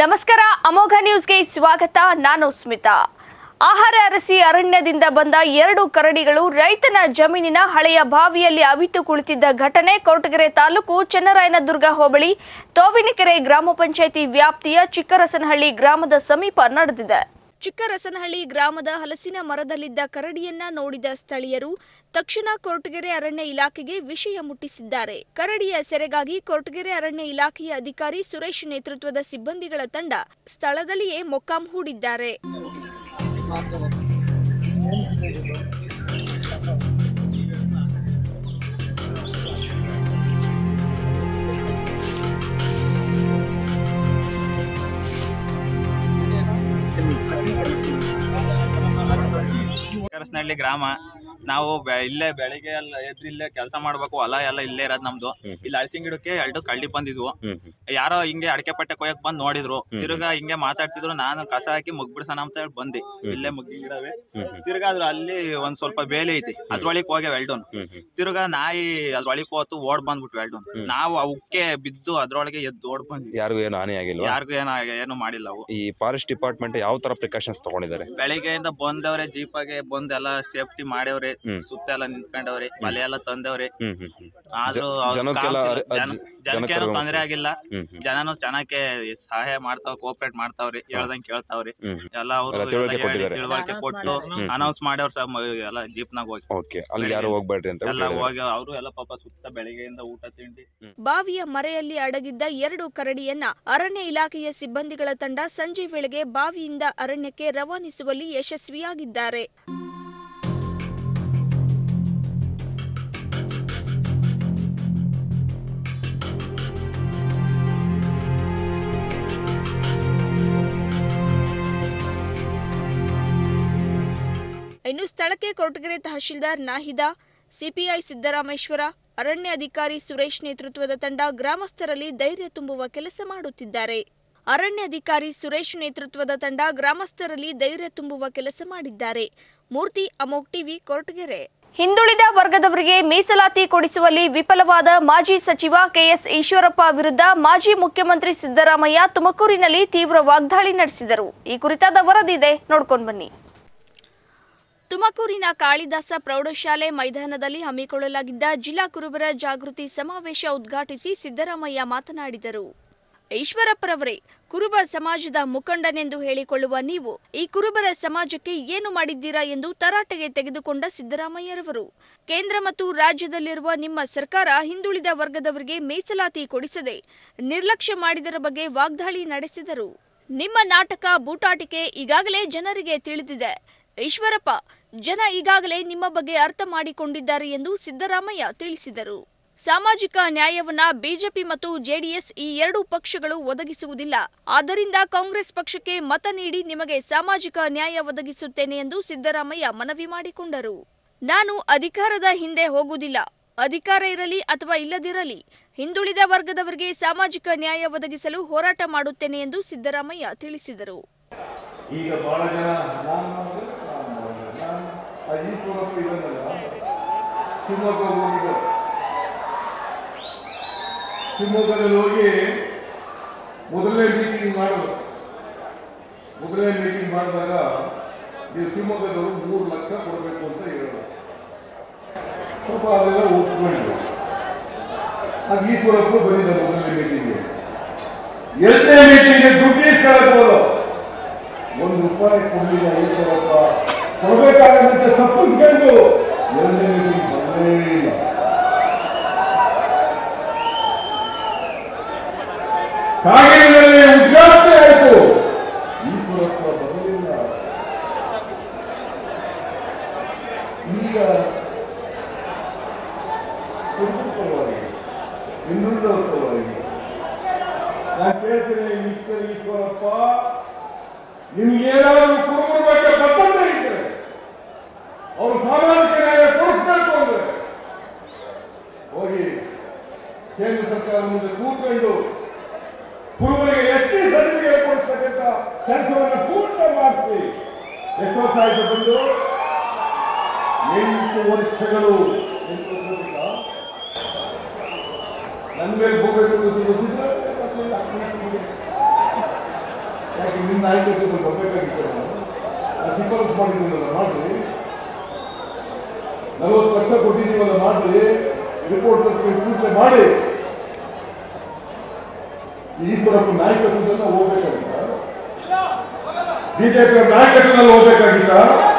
ನಮಸ್ಕಾರ ಅಮೋಘ ನ್ಯೂಸ್ಗೆ ಸ್ವಾಗತ ನಾನು ಸ್ಮಿತಾ ಆಹಾರ ಅರಸಿ ಅರಣ್ಯದಿಂದ ಬಂದ ಎರಡು ಕರಡಿಗಳು ರೈತನ ಜಮೀನಿನ ಹಳೆಯ ಬಾವಿಯಲ್ಲಿ ಅವಿತು ಕುಳಿತಿದ್ದ ಘಟನೆ ಕೊರಟಗೆರೆ ತಾಲೂಕು ಚನ್ನರಾಯನದುರ್ಗ ಹೋಬಳಿ ತೋವಿನಕೆರೆ ಗ್ರಾಮ ಪಂಚಾಯಿತಿ ವ್ಯಾಪ್ತಿಯ ಚಿಕ್ಕರಸನಹಳ್ಳಿ ಗ್ರಾಮದ ಸಮೀಪ ನಡೆದಿದೆ ಚಿಕ್ಕರಸನಹಳ್ಳಿ ಗ್ರಾಮದ ಹಲಸಿನ ಮರದಲ್ಲಿದ್ದ ಕರಡಿಯನ್ನ ನೋಡಿದ ಸ್ಥಳೀಯರು ತಕ್ಷಣ ಕೊರಟಗೆರೆ ಅರಣ್ಯ ಇಲಾಖೆಗೆ ವಿಷಯ ಮುಟ್ಟಿಸಿದ್ದಾರೆ ಕರಡಿಯ ಸೆರೆಗಾಗಿ ಕೊರಟಗೆರೆ ಅರಣ್ಯ ಇಲಾಖೆಯ ಅಧಿಕಾರಿ ಸುರೇಶ್ ನೇತೃತ್ವದ ಸಿಬ್ಬಂದಿಗಳ ತಂಡ ಸ್ಥಳದಲ್ಲಿಯೇ ಮೊಕ್ಕಾಂ ಹೂಡಿದ್ದಾರೆ ಕರಸನಹಳ್ಳಿ ಗ್ರಾಮ ನಾವು ಬೆ- ಇಲ್ಲೇ ಬೆಳಿಗ್ಗೆ ಎಲ್ಲ ಎದ್ದು ಇಲ್ಲೇ ಕೆಲಸ ಮಾಡ್ಬೇಕು ಹೊಲ ಎಲ್ಲ ಇಲ್ಲೇ ಇರೋದು ನಮ್ದು ಇಲ್ಲಿ ಹಲಸಿನ ಗಿಡಕ್ಕೆ ಎರಡು ಕಳ್ಳಿ ಬಂದಿದ್ವು ಯಾರೋ ಹಿಂಗೆ ಅಡಕೆ ಪಟ್ಟೆ ಕೊಯ್ಯಕ್ ಬಂದ್ ನೋಡಿದ್ರು ತಿರ್ಗಾ ಹಿಂಗೆ ಮಾತಾಡ್ತಿದ್ರು ನಾನು ಕಸ ಹಾಕಿ ಮುಗ್ಬಿಡ್ಸೋಣ ಅಂತ ಹೇಳಿ ಬಂದಿ ಇಲ್ಲೇ ಮುಗ್ಗಿನ ಗಿಡವೇ ತಿರ್ಗಾ ಅದ್ರ ಅಲ್ಲಿ ಒಂದ್ ಸ್ವಲ್ಪ ಬೇಲಿ ಐತಿ ಅದ್ರೊಳಗೆ ಹೋಗ್ಯಾವ ಎಲ್ಡೋನ್ ತಿರ್ಗಾ ನಾಯಿ ಅದ್ರೊಳಗೆ ಹೋತು ಓಡ್ ಬಂದ್ಬಿಟ್ವು ಎಲ್ಡೋನ್ ನಾವು ಅವಕ್ಕೆ ಬಿದ್ದು ಅದ್ರೊಳಗೆ ಎದ್ದು ಓಡ್ ಬಂದ್ವಿ ಯಾರಿಗೂ ಏನು ಹಾನಿ ಆಗಿಲ್ವಾ ಯಾರಿಗೂ ಏನೋ ಏನು ಮಾಡಿಲ್ಲ ಅವು ಈ ಫಾರೆಸ್ಟ್ ಡಿಪಾರ್ಟ್ಮೆಂಟ್ ಯಾವ ತರ ಪ್ರಿಕಾಷನ್ಸ್ ತಗೊಂಡಿದ್ದಾರೆ ಬೆಳಿಗ್ಗೆಯಿಂದ ಬಂದವ್ರೆ ಜೀಪಾಗೆ ಬಂದ್ ಎಲ್ಲ ಸೇಫ್ಟಿ ಮಾಡ್ಯವ್ರೆ ಹ್ಮ್. ಸುತ್ತ ಎಲ್ಲ ನಿಂತ್ಕೊಂಡವ್ರೆ ಬಲೆ ಎಲ್ಲ ತಂದವ್ರೆ ಹ್ಮ್ ಹ್ಮ್ ಹ್ಮ್ ಆದ್ರೂ ಜ- ಅವ್ರ್ ಜನಕ್ಕೆಲ್ಲ ಕಾಣ್ತಿಲ್ಲ. ಅರ್- ಜನ- ಅರ್ಜಿ- ಜನಕ್ಕೇನು ಜನಕ್ಕೇನು ತೊಂದ್ರೆ ಆಗಿಲ್ಲ ಹ್ಮ್ ಹ್ಮ್ ಜನನು ಚೆನ್ನಾಗೆ ಸಹಾಯ ಮಾಡ್ತಾವ್ ಕೋಪರೇಟ್ ಮಾಡ್ತಾವ್ರಿ ಹೇಳ್ದಂಗ್ ಕೇಳ್ತಾವ್ರಿ ಹ್ಮ್ ಹ್ಮ್ ಎಲ್ಲ ಅವರು ಎಲ್ಲ ತಿಳುವಳಿಕೆ ಕೊಟ್ಟಿದ್ದಾರೆ. ತಿಳುವಳಿಕೆ ಕೊಟ್ಟು ಅನೌನ್ಸ್ ಮಾಡ್ಯವ್ರ ಸಹ ಎಲ್ಲ ಜೀಪ್ನಾಗ ಹೋಗಿ ಓಕೆ ಅಲ್ಲಿ ಯಾರು ಹೋಗ್ಬೇಡ್ರಿ ಅಂತ ಎಲ್ಲ ಹೇಳಿದ್ದಾರೆ. ಹೋಗಿ ಅವರು ಎಲ್ಲ ಪಾಪ ಸುತ್ತ ಬೆಳಿಗ್ಗೆಯಿಂದ ಊಟ ತಿಂಡಿ ಬಾವಿಯ ಮರೆಯಲ್ಲಿ ಅಡಗಿದ್ದ ಎರಡು ಕರಡಿಯನ್ನ ಅರಣ್ಯ ಇಲಾಖೆಯ ಸಿಬ್ಬಂದಿಗಳ ತಂಡ ಸಂಜೆ ವೇಳೆಗೆ ಬಾವಿಯಿಂದ ಅರಣ್ಯಕ್ಕೆ ರವಾನಿಸುವಲ್ಲಿ ಯಶಸ್ವಿಯಾಗಿದ್ದಾರೆ ಇನ್ನು ಸ್ಥಳಕ್ಕೆ ಕೊರಟಗೆರೆ ತಹಶೀಲ್ದಾರ್ ನಾಹಿದಾ ಸಿಪಿಐ ಸಿದ್ದರಾಮೇಶ್ವರ ಅರಣ್ಯ ಅಧಿಕಾರಿ ಸುರೇಶ್ ನೇತೃತ್ವದ ತಂಡ ಗ್ರಾಮಸ್ಥರಲ್ಲಿ ಧೈರ್ಯ ತುಂಬುವ ಕೆಲಸ ಮಾಡುತ್ತಿದ್ದಾರೆ ಅರಣ್ಯ ಅಧಿಕಾರಿ ಸುರೇಶ್ ನೇತೃತ್ವದ ತಂಡ ಗ್ರಾಮಸ್ಥರಲ್ಲಿ ಧೈರ್ಯ ತುಂಬುವ ಕೆಲಸ ಮಾಡಿದ್ದಾರೆ ಮೂರ್ತಿ ಅಮೋಕ್ ಟಿವಿ ಕೊರಟಗೆರೆ ಹಿಂದುಳಿದ ವರ್ಗದವರಿಗೆ ಮೀಸಲಾತಿ ಕೊಡಿಸುವಲ್ಲಿ ವಿಫಲವಾದ ಮಾಜಿ ಸಚಿವ ಕೆಎಸ್ ಈಶ್ವರಪ್ಪ ವಿರುದ್ಧ ಮಾಜಿ ಮುಖ್ಯಮಂತ್ರಿ ಸಿದ್ದರಾಮಯ್ಯ ತುಮಕೂರಿನಲ್ಲಿ ತೀವ್ರ ವಾಗ್ದಾಳಿ ನಡೆಸಿದರು ಈ ಕುರಿತಾದ ವರದಿ ಇದೆ ನೋಡ್ಕೊಂಡು ಬನ್ನಿ ತುಮಕೂರಿನ ಕಾಳಿದಾಸ ಪ್ರೌಢಶಾಲೆ ಮೈದಾನದಲ್ಲಿ ಹಮ್ಮಿಕೊಳ್ಳಲಾಗಿದ್ದ ಜಿಲ್ಲಾ ಕುರುಬರ ಜಾಗೃತಿ ಸಮಾವೇಶ ಉದ್ಘಾಟಿಸಿ ಸಿದ್ದರಾಮಯ್ಯ ಮಾತನಾಡಿದರು ಈಶ್ವರಪ್ಪರವರೇ ಕುರುಬ ಸಮಾಜದ ಮುಖಂಡನೆಂದು ಹೇಳಿಕೊಳ್ಳುವ ನೀವು ಈ ಕುರುಬರ ಸಮಾಜಕ್ಕೆ ಏನು ಮಾಡಿದ್ದೀರಾ ಎಂದು ತರಾಟೆಗೆ ತೆಗೆದುಕೊಂಡ ಸಿದ್ದರಾಮಯ್ಯರವರು ಕೇಂದ್ರ ಮತ್ತು ರಾಜ್ಯದಲ್ಲಿರುವ ನಿಮ್ಮ ಸರ್ಕಾರ ಹಿಂದುಳಿದ ವರ್ಗದವರಿಗೆ ಮೀಸಲಾತಿ ಕೊಡಿಸದೆ ನಿರ್ಲಕ್ಷ್ಯ ಮಾಡಿದರ ಬಗ್ಗೆ ವಾಗ್ದಾಳಿ ನಡೆಸಿದರು ನಿಮ್ಮ ನಾಟಕ ಬೂಟಾಟಿಕೆ ಈಗಾಗಲೇ ಜನರಿಗೆ ತಿಳಿದಿದೆ ಈಶ್ವರಪ್ಪ ಜನ ಈಗಾಗಲೇ ನಿಮ್ಮ ಬಗ್ಗೆ ಅರ್ಥ ಮಾಡಿಕೊಂಡಿದ್ದಾರೆ ಎಂದು ಸಿದ್ದರಾಮಯ್ಯ ತಿಳಿಸಿದರು ಸಾಮಾಜಿಕ ನ್ಯಾಯವನ್ನ ಬಿಜೆಪಿ ಮತ್ತು ಜೆಡಿಎಸ್ ಈ ಎರಡೂ ಪಕ್ಷಗಳು ಒದಗಿಸುವುದಿಲ್ಲ ಆದ್ದರಿಂದ ಕಾಂಗ್ರೆಸ್ ಪಕ್ಷಕ್ಕೆ ಮತ ನೀಡಿ ನಿಮಗೆ ಸಾಮಾಜಿಕ ನ್ಯಾಯ ಒದಗಿಸುತ್ತೇನೆ ಎಂದು ಸಿದ್ದರಾಮಯ್ಯ ಮನವಿ ಮಾಡಿಕೊಂಡರು ನಾನು ಅಧಿಕಾರದ ಹಿಂದೆ ಹೋಗುವುದಿಲ್ಲ ಅಧಿಕಾರ ಇರಲಿ ಅಥವಾ ಇಲ್ಲದಿರಲಿ ಹಿಂದುಳಿದ ವರ್ಗದವರಿಗೆ ಸಾಮಾಜಿಕ ನ್ಯಾಯ ಒದಗಿಸಲು ಹೋರಾಟ ಮಾಡುತ್ತೇನೆ ಎಂದು ಸಿದ್ದರಾಮಯ್ಯ ತಿಳಿಸಿದರು ಈಗ ಬಹಳ ಜನ ನಾನು ಮಾಡಿದ್ರೆ ನಾನು ಮಾಡಿದ್ರೆ ನಾನು ಆ ಈಶ್ವರಪ್ಪ ಇದನ್ನಲ್ಲ ಶಿವಮೊಗ್ಗ ಹೋಗಿದ್ದೆ ಶಿವಮೊಗ್ಗದಲ್ಲಿ ಹೋಗಿ ಮೊದಲನೇ ಮೀಟಿಂಗ್ ಮಾಡೋದು ಮೊದಲನೇ ಮೀಟಿಂಗ್ ಮಾಡಿದಾಗ ನೀವು ಶಿವಮೊಗ್ಗದವರು ಮೂರು ಲಕ್ಷ ಕೊಡಬೇಕು ಅಂತ ಹೇಳೋದು ಸ್ವಲ್ಪ ಅದೆಲ್ಲ ಒಪ್ಕೊಂಡಿದ್ರು ಆಗ ಈಶ್ವರಪ್ಪ ಬಂದಿದ್ದ ಮೊದಲನೇ ಮೀಟಿಂಗ್ಗೆ ಎರಡನೇ ಮೀಟಿಂಗ್ಗೆ ದುಡ್ಡು ಇಸ್ಕೊಳ್ಳೋದು ಹೋದ ಒಂದು ರೂಪಾಯಿ ಕೊಡಲಿಲ್ಲ ಈಶ್ವರಪ್ಪ ಕೊಡಬೇಕಾಗದಂತೆ ತಪ್ಪಿಸ್ಕೊಂಡು ಎರಡನೇ ಮೀಟಿಂಗ್ ಬಂದೇ ಇಲ್ಲ ಕಾಗೇರಿನಲ್ಲಿ ಉದ್ಘಾಟನೆ ಆಯಿತು ಈಶ್ವರಪ್ಪ ಬರಲಿಲ್ಲ ಈಗ ಕುಟುಂಬವಾಗಿ ಹಿಂದುಳಿದವರವಾಗಿ ನಾನು ಕೇಳ್ತೀನಿ ಮಿಸ್ಟರ್ ಈಶ್ವರಪ್ಪ ನಿಮ್ಗೇನಾದ್ರೂ ಕುರುಬರ ಬಗ್ಗೆ ಕರ್ತವ್ಯ ಇದ್ರೆ ಅವರು ಸಾಮಾಜಿಕ ನ್ಯಾಯ ಕೊಡಿಸ್ಬೇಕು ಅಂದ್ರೆ ಹೋಗಿ ಕೇಂದ್ರ ಸರ್ಕಾರ ಮುಂದೆ ಕೂತ್ಕೊಂಡು ಕುರುಬರಿಗೆ ಎಸ್ ಟಿ ಸರ್ಟಿಫಿಕೇಟ್ ಕೊಡಿಸ್ತಕ್ಕಂಥ ಕೆಲಸವನ್ನು ಪೂರ್ಣ ಮಾಡಿಸಿ ಎಷ್ಟು ವರ್ಷ ಆಯ್ತು ಬಂದು ಎಂಟು ವರ್ಷಗಳು ಎಂಟು ವರ್ಷ ನನ್ನ ಮೇಲೆ ಹೋಗಬೇಕು ಸಿದ್ದರಾಮಯ್ಯ ಯಾಕೆ ನಿನ್ನ ಆಯ್ಕೆ ಬರ್ಬೇಕಾಗಿತ್ತು ನಾನು ಶಿಫಾರಸು ಮಾಡಿದ್ದೀನಲ್ಲ ಮಾಡ್ರಿ ನಲವತ್ತು ಲಕ್ಷ ಕೊಟ್ಟಿದ್ದೀವಲ್ಲ ಮಾಡ್ರಿ ರಿಪೋರ್ಟ್ ಸೂಚನೆ ಮಾಡಿ ಈ ಈಶ್ವರಪ್ಪ ನಾಯಕತ್ವದಿಂದ ಹೋಗ್ಬೇಕಾಗಿತ್ತ ಬಿಜೆಪಿ ನಾಯಕತ್ವದಲ್ಲಿ ಹೋಗ್ಬೇಕಾಗಿತ್ತ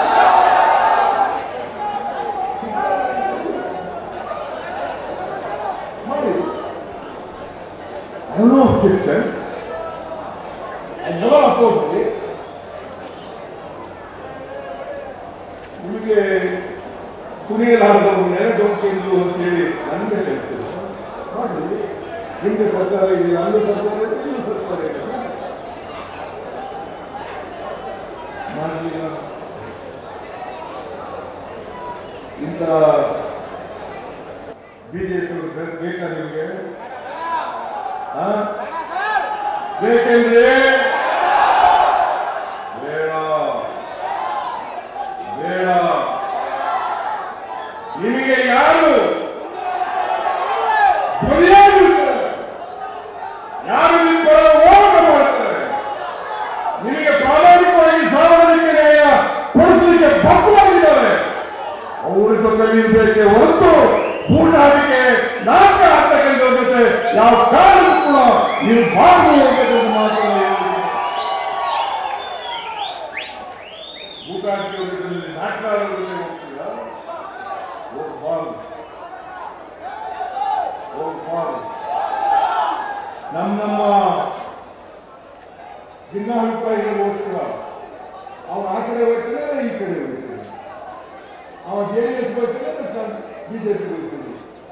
ಮಾಡಿ I know fiction. I never opposed it. ನಿಮಗೆ ಕುಣಿಯಲಾರದವರು ನೆನೆದೊಂದು ಅಂತೇಳಿ ನನಗೆ ಹೇಳ್ತೀವಿ ಮಾಡಿ ಹಿಂದೆ ಸರ್ಕಾರ ಇದೆ ಅಲ್ಲೂ ಸರ್ಕಾರ ಇದೆ ಇಲ್ಲೂ ಸರ್ಕಾರ ಇದೆ ಮಾಡಲಿಲ್ಲ ಇಂಥ ಬಿಜೆಪಿ ಬೇಕಾ ನಿಮಗೆ ಆ? ಬೇಕೇನ್ರಿ ಬೇಡ ಬೇಡ ನಿಮಗೆ ಯಾರು ಧ್ವನಿಯಾಗಿರ್ತಾರೆ ಯಾರು ನಿಮ್ಮ ಪರ ಹೋರಾಟ ಮಾಡ್ತಾರೆ ನಿಮಗೆ ಪ್ರಾಮಾಣಿಕವಾಗಿ ಸಾರ್ವಜನಿಕ ನ್ಯಾಯ ಕೊಡಿಸಲಿಕ್ಕೆ ಬದ್ಧವಾಗಿದ್ದಾರೆ ಅವ್ರ ಜೊತೆ ಇರಬೇಕೆ ಹೊರತು ಊಟಾಟಿಕೆ ನಾಟಕ ಆಗ್ತಕ್ಕಂಥ ಜೊತೆ ಯಾವ ಕಾರಣಕ್ಕೂ ಕೂಡ ನೀವು ಬಾಳ್ದು ಹೋಗ್ಬೇಕಂತ ಮಾತ್ರ ಊಟಾಟಿಕೆ ಜೊತೆಯಲ್ಲಿ ನಾಟಕ ಆಡೋದ್ರಲ್ಲಿ ಹೋಗ್ತೀರಾ ಹೋಗ್ಬಾರ್ದು ಹೋಗ್ಬಾರ್ದು ನಮ್ಮ ನಮ್ಮ ಭಿನ್ನಾಭಿಪ್ರಾಯಗಳಿಗೋಸ್ಕರ ಅವ್ರು ಆ ಕಡೆ ಹೋಗ್ತಾರೆ ಈ ಕಡೆ ಹೋಗ್ತಾರೆ ಅವ ಜೆ ಡಿ ಎಸ್ ಬರ್ತಾರೆ ಬಿಜೆಪಿ ಬರ್ತಾರೆ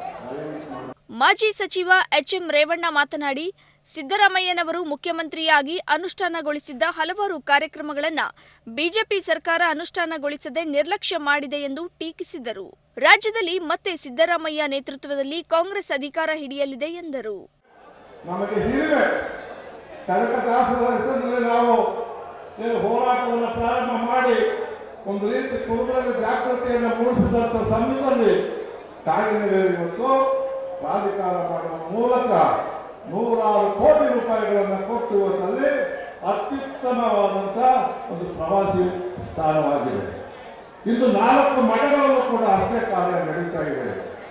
ಮಾಜಿ ಸಚಿವ ಎಚ್ಎಂ ರೇವಣ್ಣ ಮಾತನಾಡಿ ಸಿದ್ದರಾಮಯ್ಯನವರು ಮುಖ್ಯಮಂತ್ರಿಯಾಗಿ ಅನುಷ್ಠಾನಗೊಳಿಸಿದ್ದ ಹಲವಾರು ಕಾರ್ಯಕ್ರಮಗಳನ್ನು ಬಿಜೆಪಿ ಸರ್ಕಾರ ಅನುಷ್ಠಾನಗೊಳಿಸದೆ ನಿರ್ಲಕ್ಷ್ಯ ಮಾಡಿದೆ ಎಂದು ಟೀಕಿಸಿದರು ರಾಜ್ಯದಲ್ಲಿ ಮತ್ತೆ ಸಿದ್ದರಾಮಯ್ಯ ನೇತೃತ್ವದಲ್ಲಿ ಕಾಂಗ್ರೆಸ್ ಅಧಿಕಾರ ಹಿಡಿಯಲಿದೆ ಎಂದರು ನಮಗೆ ಹಿರಿಮೆ ಕನಕ ದಾಸರ ಹೆಸರಿನಲ್ಲಿ ನಾವು ಏನು ಹೋರಾಟವನ್ನು ಪ್ರಾರಂಭ ಮಾಡಿ ಒಂದು ರೀತಿ ಕುರುಬರಲ್ಲಿ ಜಾಗೃತಿಯನ್ನು ಮೂಡಿಸಿದಂಥ ಸಮಯದಲ್ಲಿ ಕಾಗಿನೆಲೆ ಇವತ್ತು ಪ್ರಾಧಿಕಾರ ಮಾಡುವ ಮೂಲಕ ನೂರಾರು ಕೋಟಿ ರೂಪಾಯಿಗಳನ್ನು ಕೊಟ್ಟು ಇವತ್ತಲ್ಲಿ ಅತ್ಯುತ್ತಮವಾದಂಥ ಒಂದು ಪ್ರವಾಸಿ ಸ್ಥಾನವಾಗಿದೆ ಇಂದು ನಾಲ್ಕು ಮಠಗಳಲ್ಲೂ ಕೂಡ ಅಷ್ಟೇ ಕಾರ್ಯ ನಡೀತಾ ಇದೆ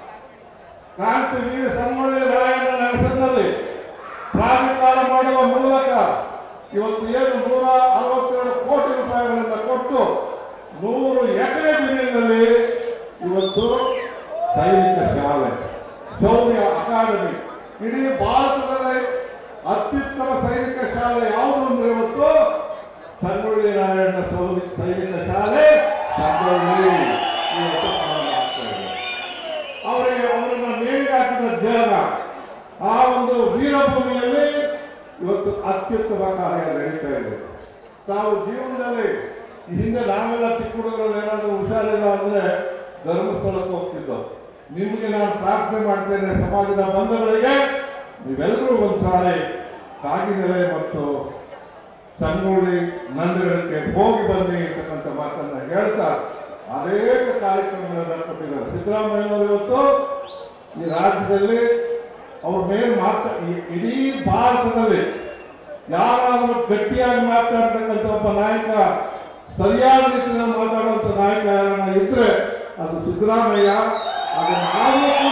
ಕ್ರಾಂತಿವೀರ ಸಂಗೊಳ್ಳಿ ರಾಯಣ್ಣನ ಹೆಸರಿನಲ್ಲಿ ಪ್ರಾಧಿಕಾರ ಮಾಡುವ ಮೂಲಕ ಇವತ್ತು ಏನು ನೂರ ಅರವತ್ತೇಳು ಕೋಟಿ ರೂಪಾಯಿಗಳನ್ನು ಕೊಟ್ಟು ನೂರು ಎಕರೆ ಜಮೀನಿನಲ್ಲಿ ಇವತ್ತು ಸೈನಿಕ ಶಾಲೆ ಶೌರ್ಯ ಅಕಾಡೆಮಿ ಇಡೀ ಭಾರತದಲ್ಲಿ ಅತ್ಯುತ್ತಮ ಸೈನಿಕ ಶಾಲೆ ಯಾವುದು ಅಂದ್ರೆ ಇವತ್ತು ಸಂಗೊಳ್ಳಿ ನಾರಾಯಣ ಸೌ- ಸೈನಿಕ ಶಾಲೆ ಸಂಗೊಳ್ಳಿ ಇವತ್ತು ಪ್ರಾರಂಭ ಆಗ್ತಾ ಇದೆ ಅವರಿಗೆ ಅವರನ್ನ ನೇಣಿಗೆ ಹಾಕಿದ ಜಾಗ ಆ ಒಂದು ವೀರಭೂಮಿಯಲ್ಲಿ ಇವತ್ತು ಅತ್ಯುತ್ತಮ ಕಾರ್ಯ ನಡೀತಾ ಇದೆ ತಾವು ಜೀವನದಲ್ಲಿ ಈ ಹಿಂದೆ ನಾವೆಲ್ಲ ಚಿಕ್ಕ ಹುಡುಗರಲ್ಲಿ ಏನಾದರೂ ಹುಷಾರಿಲ್ಲ ಅಂದ್ರೆ ಧರ್ಮಸ್ಥಳಕ್ಕೆ ಹೋಗ್ತಿದ್ದೋ ನಿಮಗೆ ನಾನು ಪ್ರಾರ್ಥನೆ ಮಾಡ್ತೇನೆ ಸಮಾಜದ ಬಂಧುಗಳಿಗೆ ನೀವೆಲ್ಲರೂ ಒಂದ್ಸಾರಿ ಕಾಗಿನೆಲೆ ಮತ್ತು ಸಂಗೊಳ್ಳಿ ನಂದಿಗಳಿಗೆ ಹೋಗಿ ಬನ್ನಿ ಅಂತಕ್ಕಂಥ ಮಾತನ್ನ ಹೇಳ್ತಾ ಅನೇಕ ಕಾರ್ಯಕ್ರಮಗಳನ್ನು ಕೊಟ್ಟಿದ್ದಾರೆ ಸಿದ್ದರಾಮಯ್ಯನವರು ಇವತ್ತು ಈ ರಾಜ್ಯದಲ್ಲಿ ಅವ್ರ ಮೇಲೆ ಮಾತಾ ಈ- ಇಡೀ ಭಾರತದಲ್ಲಿ ಯಾರಾದರೂ ಗಟ್ಟಿಯಾಗಿ ಮಾತಾಡ್ತಕ್ಕಂಥ ಒಬ್ಬ ನಾಯಕ ಸರಿಯಾದ ರೀತಿಯಲ್ಲಿ ಮಾತಾಡುವಂಥ ನಾಯಕ ಯಾರನ್ನ ಇದ್ರೆ ಅದು ಸಿದ್ದರಾಮಯ್ಯ ಅದನ್ನು ನಾವು ಕೂಡ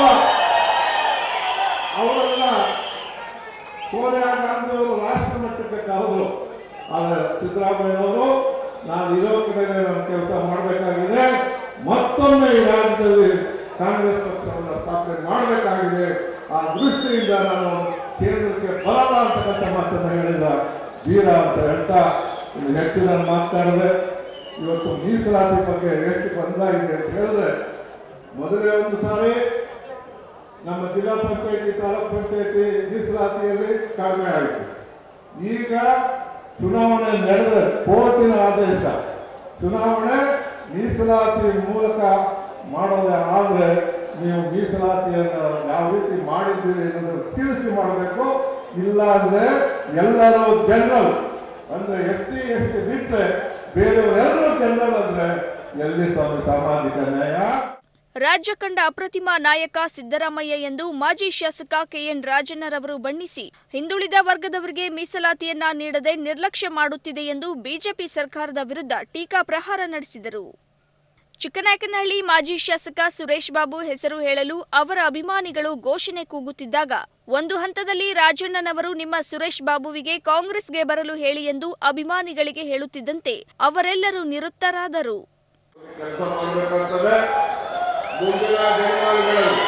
ಅವರನ್ನ ಸೋನಿಯಾ ಗಾಂಧಿ ಅವರು ರಾಷ್ಟ್ರ ಮಟ್ಟಕ್ಕೆ ಕರೆದ್ರು ಆದರೆ ಸಿದ್ದರಾಮಯ್ಯನವರು ನಾನು ಇರೋ ಕಡೆ ನಾನು ಕೆಲಸ ಮಾಡಬೇಕಾಗಿದೆ ಮತ್ತೊಮ್ಮೆ ಈ ರಾಜ್ಯದಲ್ಲಿ ಕಾಂಗ್ರೆಸ್ ಪಕ್ಷವನ್ನು ಸ್ಥಾಪನೆ ಮಾಡಬೇಕಾಗಿದೆ ಆ ದೃಷ್ಟಿಯಿಂದ ನಾನು ಕೇಂದ್ರಕ್ಕೆ ಬರಲ್ಲ ಅಂತಕ್ಕಂಥ ಮಾತನ್ನು ಹೇಳಿದ ಧೀರ ಅಂತ ಹೇಳ್ತಾ ಇನ್ನು ಹೆಚ್ಚು ನಾನು ಮಾತನಾಡಿದೆ ಇವತ್ತು ಮೀಸಲಾತಿ ಬಗ್ಗೆ ಎಷ್ಟು ಬಂದಾಗಿದೆ ಅಂತ ಹೇಳಿದ್ರೆ ಮೊದಲೇ ಒಂದು ಸಾರಿ ನಮ್ಮ ಜಿಲ್ಲಾ ಪಂಚಾಯತಿ ತಾಲೂಕ್ ಪಂಚಾಯತಿ ಮೀಸಲಾತಿಯಲ್ಲಿ ಕಡಿಮೆ ಆಯಿತು ಈಗ ಚುನಾವಣೆ ನಡೆದ ಕೋರ್ಟಿನ ಆದೇಶ ಚುನಾವಣೆ ಮೀಸಲಾತಿ ಮೂಲಕ ಮಾಡೋದೇ ಆದ್ರೆ ನೀವು ಮೀಸಲಾತಿಯನ್ನು ಯಾವ ರೀತಿ ಮಾಡಿದ್ದೀರಿ ಅನ್ನೋದನ್ನು ತಿಳಿಸಿ ಮಾಡಬೇಕು ಇಲ್ಲ ಅಂದ್ರೆ ಎಲ್ಲರೂ ಜನರಲ್ ಅಂದ್ರೆ ಎಸ್ ಸಿ ಎಸ್ ಟಿ ಬಿಟ್ಟರೆ ಬೇರೆಯವರೆಲ್ಲರೂ ಜನರಲ್ ಅಂದ್ರೆ ಎಲ್ಲಿ ಸ್ವಾಮಿ ಸಾಮಾಜಿಕ ನ್ಯಾಯ ರಾಜ್ಯ ಕಂಡ ಅಪ್ರತಿಮ ನಾಯಕ ಸಿದ್ದರಾಮಯ್ಯ ಎಂದು ಮಾಜಿ ಶಾಸಕ ಕೆಎನ್ ರಾಜಣ್ಣರವರು ಬಣ್ಣಿಸಿ ಹಿಂದುಳಿದ ವರ್ಗದವರಿಗೆ ಮೀಸಲಾತಿಯನ್ನ ನೀಡದೆ ನಿರ್ಲಕ್ಷ್ಯ ಮಾಡುತ್ತಿದೆ ಎಂದು ಬಿಜೆಪಿ ಸರ್ಕಾರದ ವಿರುದ್ಧ ಟೀಕಾ ಪ್ರಹಾರ ನಡೆಸಿದರು ಚಿಕ್ಕನಾಯಕನಹಳ್ಳಿ ಮಾಜಿ ಶಾಸಕ ಸುರೇಶ್ ಬಾಬು ಹೆಸರು ಹೇಳಲು ಅವರ ಅಭಿಮಾನಿಗಳು ಘೋಷಣೆ ಕೂಗುತ್ತಿದ್ದಾಗ ಒಂದು ಹಂತದಲ್ಲಿ ರಾಜಣ್ಣನವರು ನಿಮ್ಮ ಸುರೇಶ್ ಬಾಬುವಿಗೆ ಕಾಂಗ್ರೆಸ್ಗೆ ಬರಲು ಹೇಳಿ ಎಂದು ಅಭಿಮಾನಿಗಳಿಗೆ ಹೇಳುತ್ತಿದ್ದಂತೆ ಅವರೆಲ್ಲರೂ ನಿರುತ್ತರಾದರು ಕೆಲಸ ಮಾಡಬೇಕಾಗ್ತದೆ ಮುಂದಿನ ದಿನಮಾನಗಳಲ್ಲಿ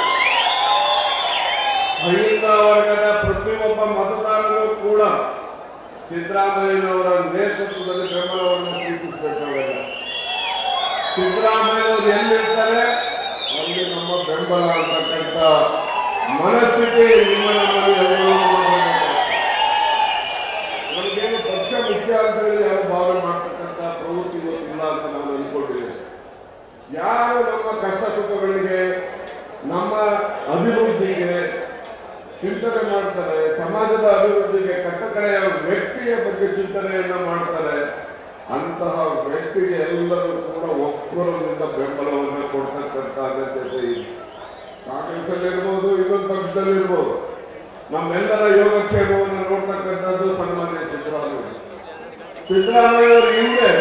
ಅಹಿಂದ ವರ್ಗದ ಪ್ರತಿಯೊಬ್ಬ ಮತದಾರರು ಕೂಡ ಸಿದ್ದರಾಮಯ್ಯನವರ ನೇತೃತ್ವದಲ್ಲಿ ಬೆಂಬಲವನ್ನು ಸ್ವೀಕರಿಸಬೇಕಾಗಿದೆ ಸಿದ್ದರಾಮಯ್ಯನವರು ಎಲ್ಲಿರ್ತಾರೆ ಅಲ್ಲಿ ನಮ್ಮ ಬೆಂಬಲ ಅಂತಕ್ಕಂಥ ಮನಸ್ಥಿತಿ ನಿಮ್ಮ ನಮ್ಮಲ್ಲಿ ಎಲ್ಲರೂ ಮಾಡಬೇಕಾಗ್ತದೆ. ನಮಗೇನು ಪಕ್ಷ ಮುಖ್ಯ ಅಂತ ಹೇಳಿ ಯಾರು ಭಾವನೆ ಮಾಡ್ತಕ್ಕಂಥ ಪ್ರವೃತ್ತಿ ಗೊತ್ತಿಲ್ಲ ಅಂತ ನಾನು ಅನ್ಕೊಂಡಿದ್ದೇನೆ ಯಾರು ನಮ್ಮ ಕಷ್ಟ ಸುಖಗಳಿಗೆ ನಮ್ಮ ಅಭಿವೃದ್ಧಿಗೆ ಚಿಂತನೆ ಮಾಡ್ತಾರೆ ಸಮಾಜದ ಅಭಿವೃದ್ಧಿಗೆ ಕಟ್ಟಕಡೆಯ ವ್ಯಕ್ತಿಯ ಬಗ್ಗೆ ಚಿಂತನೆಯನ್ನ ಮಾಡ್ತಾರೆ ಅಂತಹ ವ್ಯಕ್ತಿಗೆ ಎಲ್ಲರೂ ಕೂಡ ಒಬ್ಬರಲ್ಲಿಂದ ಬೆಂಬಲವನ್ನು ಕೊಡ್ತಕ್ಕಂಥ ಅಗತ್ಯತೆ ಇದೆ ಕಾಂಗ್ರೆಸ್ ಅಲ್ಲಿ ಇರ್ಬೋದು ಇನ್ನೊಂದು ಪಕ್ಷದಲ್ಲಿ ಇರ್ಬೋದು ನಮ್ಮೆಲ್ಲರ ಯೋಗಕ್ಷೇಮವನ್ನು ನೋಡ್ತಕ್ಕಂಥದ್ದು ಸನ್ಮಾನ್ಯ ಸಿದ್ದರಾಮಯ್ಯ ಸಿದ್ದರಾಮಯ್ಯ ಅವರ ಹಿಂದೆ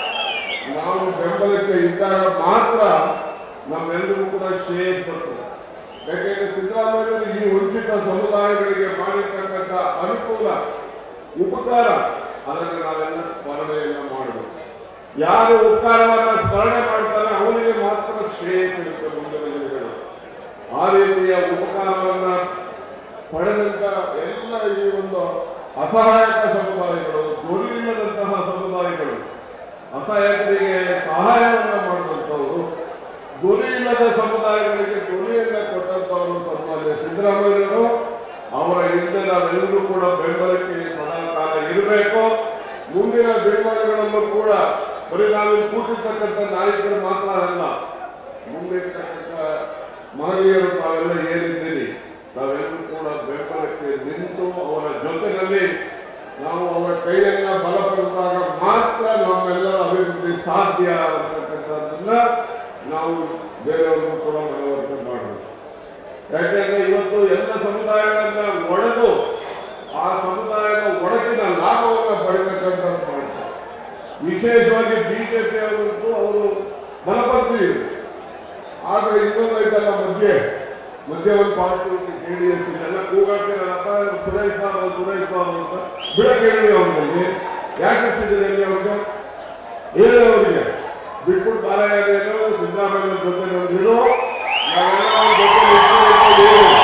ನಾವು ಬೆಂಬಲಕ್ಕೆ ಇದ್ದಾಗ ಮಾತ್ರ ನಮ್ಮೆಲ್ಲರಿಗೂ ಕೂಡ ಶ್ರೇಯಸ್ ಬರ್ತದೆ ಯಾಕೆಂದ್ರೆ ಸಿದ್ದರಾಮಯ್ಯವರು ಈ ವಂಚಿತ ಸಮುದಾಯಗಳಿಗೆ ಮಾಡಿರ್ತಕ್ಕಂಥ ಅನುಕೂಲ ಉಪಕಾರ ಅದನ್ನು ನಾವೆಲ್ಲ ಸ್ಮರಣೆಯನ್ನ ಮಾಡಬೇಕು ಯಾರು ಉಪಕಾರವನ್ನ ಸ್ಮರಣೆ ಮಾಡ್ತಾನೆ ಅವನಿಗೆ ಮಾತ್ರ ಶ್ರೇಯಸ್ ಇರುತ್ತೆ ಮುಂದಿನ ದಿನಗಳು ಆ ರೀತಿಯ ಉಪಕಾರವನ್ನ ಪಡೆದಂತ ಎಲ್ಲ ಈ ಒಂದು ಅಸಹಾಯಕ ಸಮುದಾಯಗಳು ಧ್ವನಿಯಿಲ್ಲದಂತಹ ಸಮುದಾಯಗಳು ಅಸಹಾಯಕರಿಗೆ ಸಹಾಯವನ್ನು ಮಾಡಿದಂಥವರು ಧ್ವನಿ ಇಲ್ಲದ ಸಮುದಾಯಗಳಿಗೆ ಧ್ವನಿಯನ್ನ ಕೊಟ್ಟಂತವರು ಸನ್ಮಾನ್ಯ ಸಿದ್ದರಾಮಯ್ಯರು ಅವರ ಹಿಂದೆ ನಾವೆಲ್ಲರೂ ಕೂಡ ಬೆಂಬಲಕ್ಕೆ ಸದಾ ಕಾಲ ಇರಬೇಕು ಮುಂದಿನ ದಿನಮಾನಗಳಲ್ಲೂ ಕೂಡ ಬರೀ ನಾವು ಕೂತಿರ್ತಕ್ಕಂಥ ನಾಯಕರು ಮಾತ್ರ ಅಲ್ಲ ಮುಂದೆ ಇರ್ತಕ್ಕಂಥ ಮಹನೀಯರು ತಾವೆಲ್ಲ ಏನಿದ್ದೀರಿ ನಾವೆಲ್ಲರೂ ಕೂಡ ಬೆಂಬಲಕ್ಕೆ ನಿಂತು ಅವರ ಜೊತೆಯಲ್ಲಿ ನಾವು ಅವರ ಕೈಯನ್ನ ಬಲಪಡಿಸಿದಾಗ ಮಾತ್ರ ನಮ್ಮೆಲ್ಲರ ಅಭಿವೃದ್ಧಿ ಸಾಧ್ಯ ಅಂತಕ್ಕಂಥದ್ದನ್ನ ನಾವು ಬೇರೆಯವ್ರಿಗೂ ಕೂಡ ಮನವರಿಕೆ ಮಾಡಬೇಕು ಯಾಕೆಂದ್ರೆ ಇವತ್ತು ಎಲ್ಲ ಸಮುದಾಯಗಳನ್ನ ಒಡೆದು ಆ ಸಮುದಾಯದ ಒಡಕಿನ ಲಾಭವನ್ನ ಪಡಿತಕ್ಕಂಥದ್ದು ಮಾಡ್ತಾರೆ ವಿಶೇಷವಾಗಿ ಬಿಜೆಪಿ ಅವರಂತೂ ಅವರು ಬಲಪಡ್ತೀವಿ ಆದ್ರೆ ಇನ್ನೊಂದು ಐತಲ್ಲ ಮಧ್ಯೆ ಮಧ್ಯೆ ಒಂದು ಪಾರ್ಟಿ ಜೆ ಡಿ ಎಸ್ ಇದೆಲ್ಲ ಕೂಗಾಡ್ತೀರಲ್ಲಪ್ಪ ಸುರೇಶ್ ಬಾಬು ಸುರೇಶ್ ಬಾಬು ಅಂತ ಬಿಡಕ್ಕೆ ಹೇಳಿ ಅವ್ರಿಗೆ ಯಾಕೆ ಸಿದ್ದಿದೆ ಅವ್ರಿಗೆ ಹೇಳಿ ಅವರಿಗೆ ಬಿಟ್ಬಿಟ್ಟು ಬಾಲಯ್ಯನೇನು ಸಿದ್ದರಾಮಯ್ಯ ಜೊತೆ ನೋಡಿದ್ರು ನಾವೆಲ್ಲ ಅವ್ರ ಜೊತೆ ನಿಂತ್ಕೊಂಡು ಹೇಳಿ.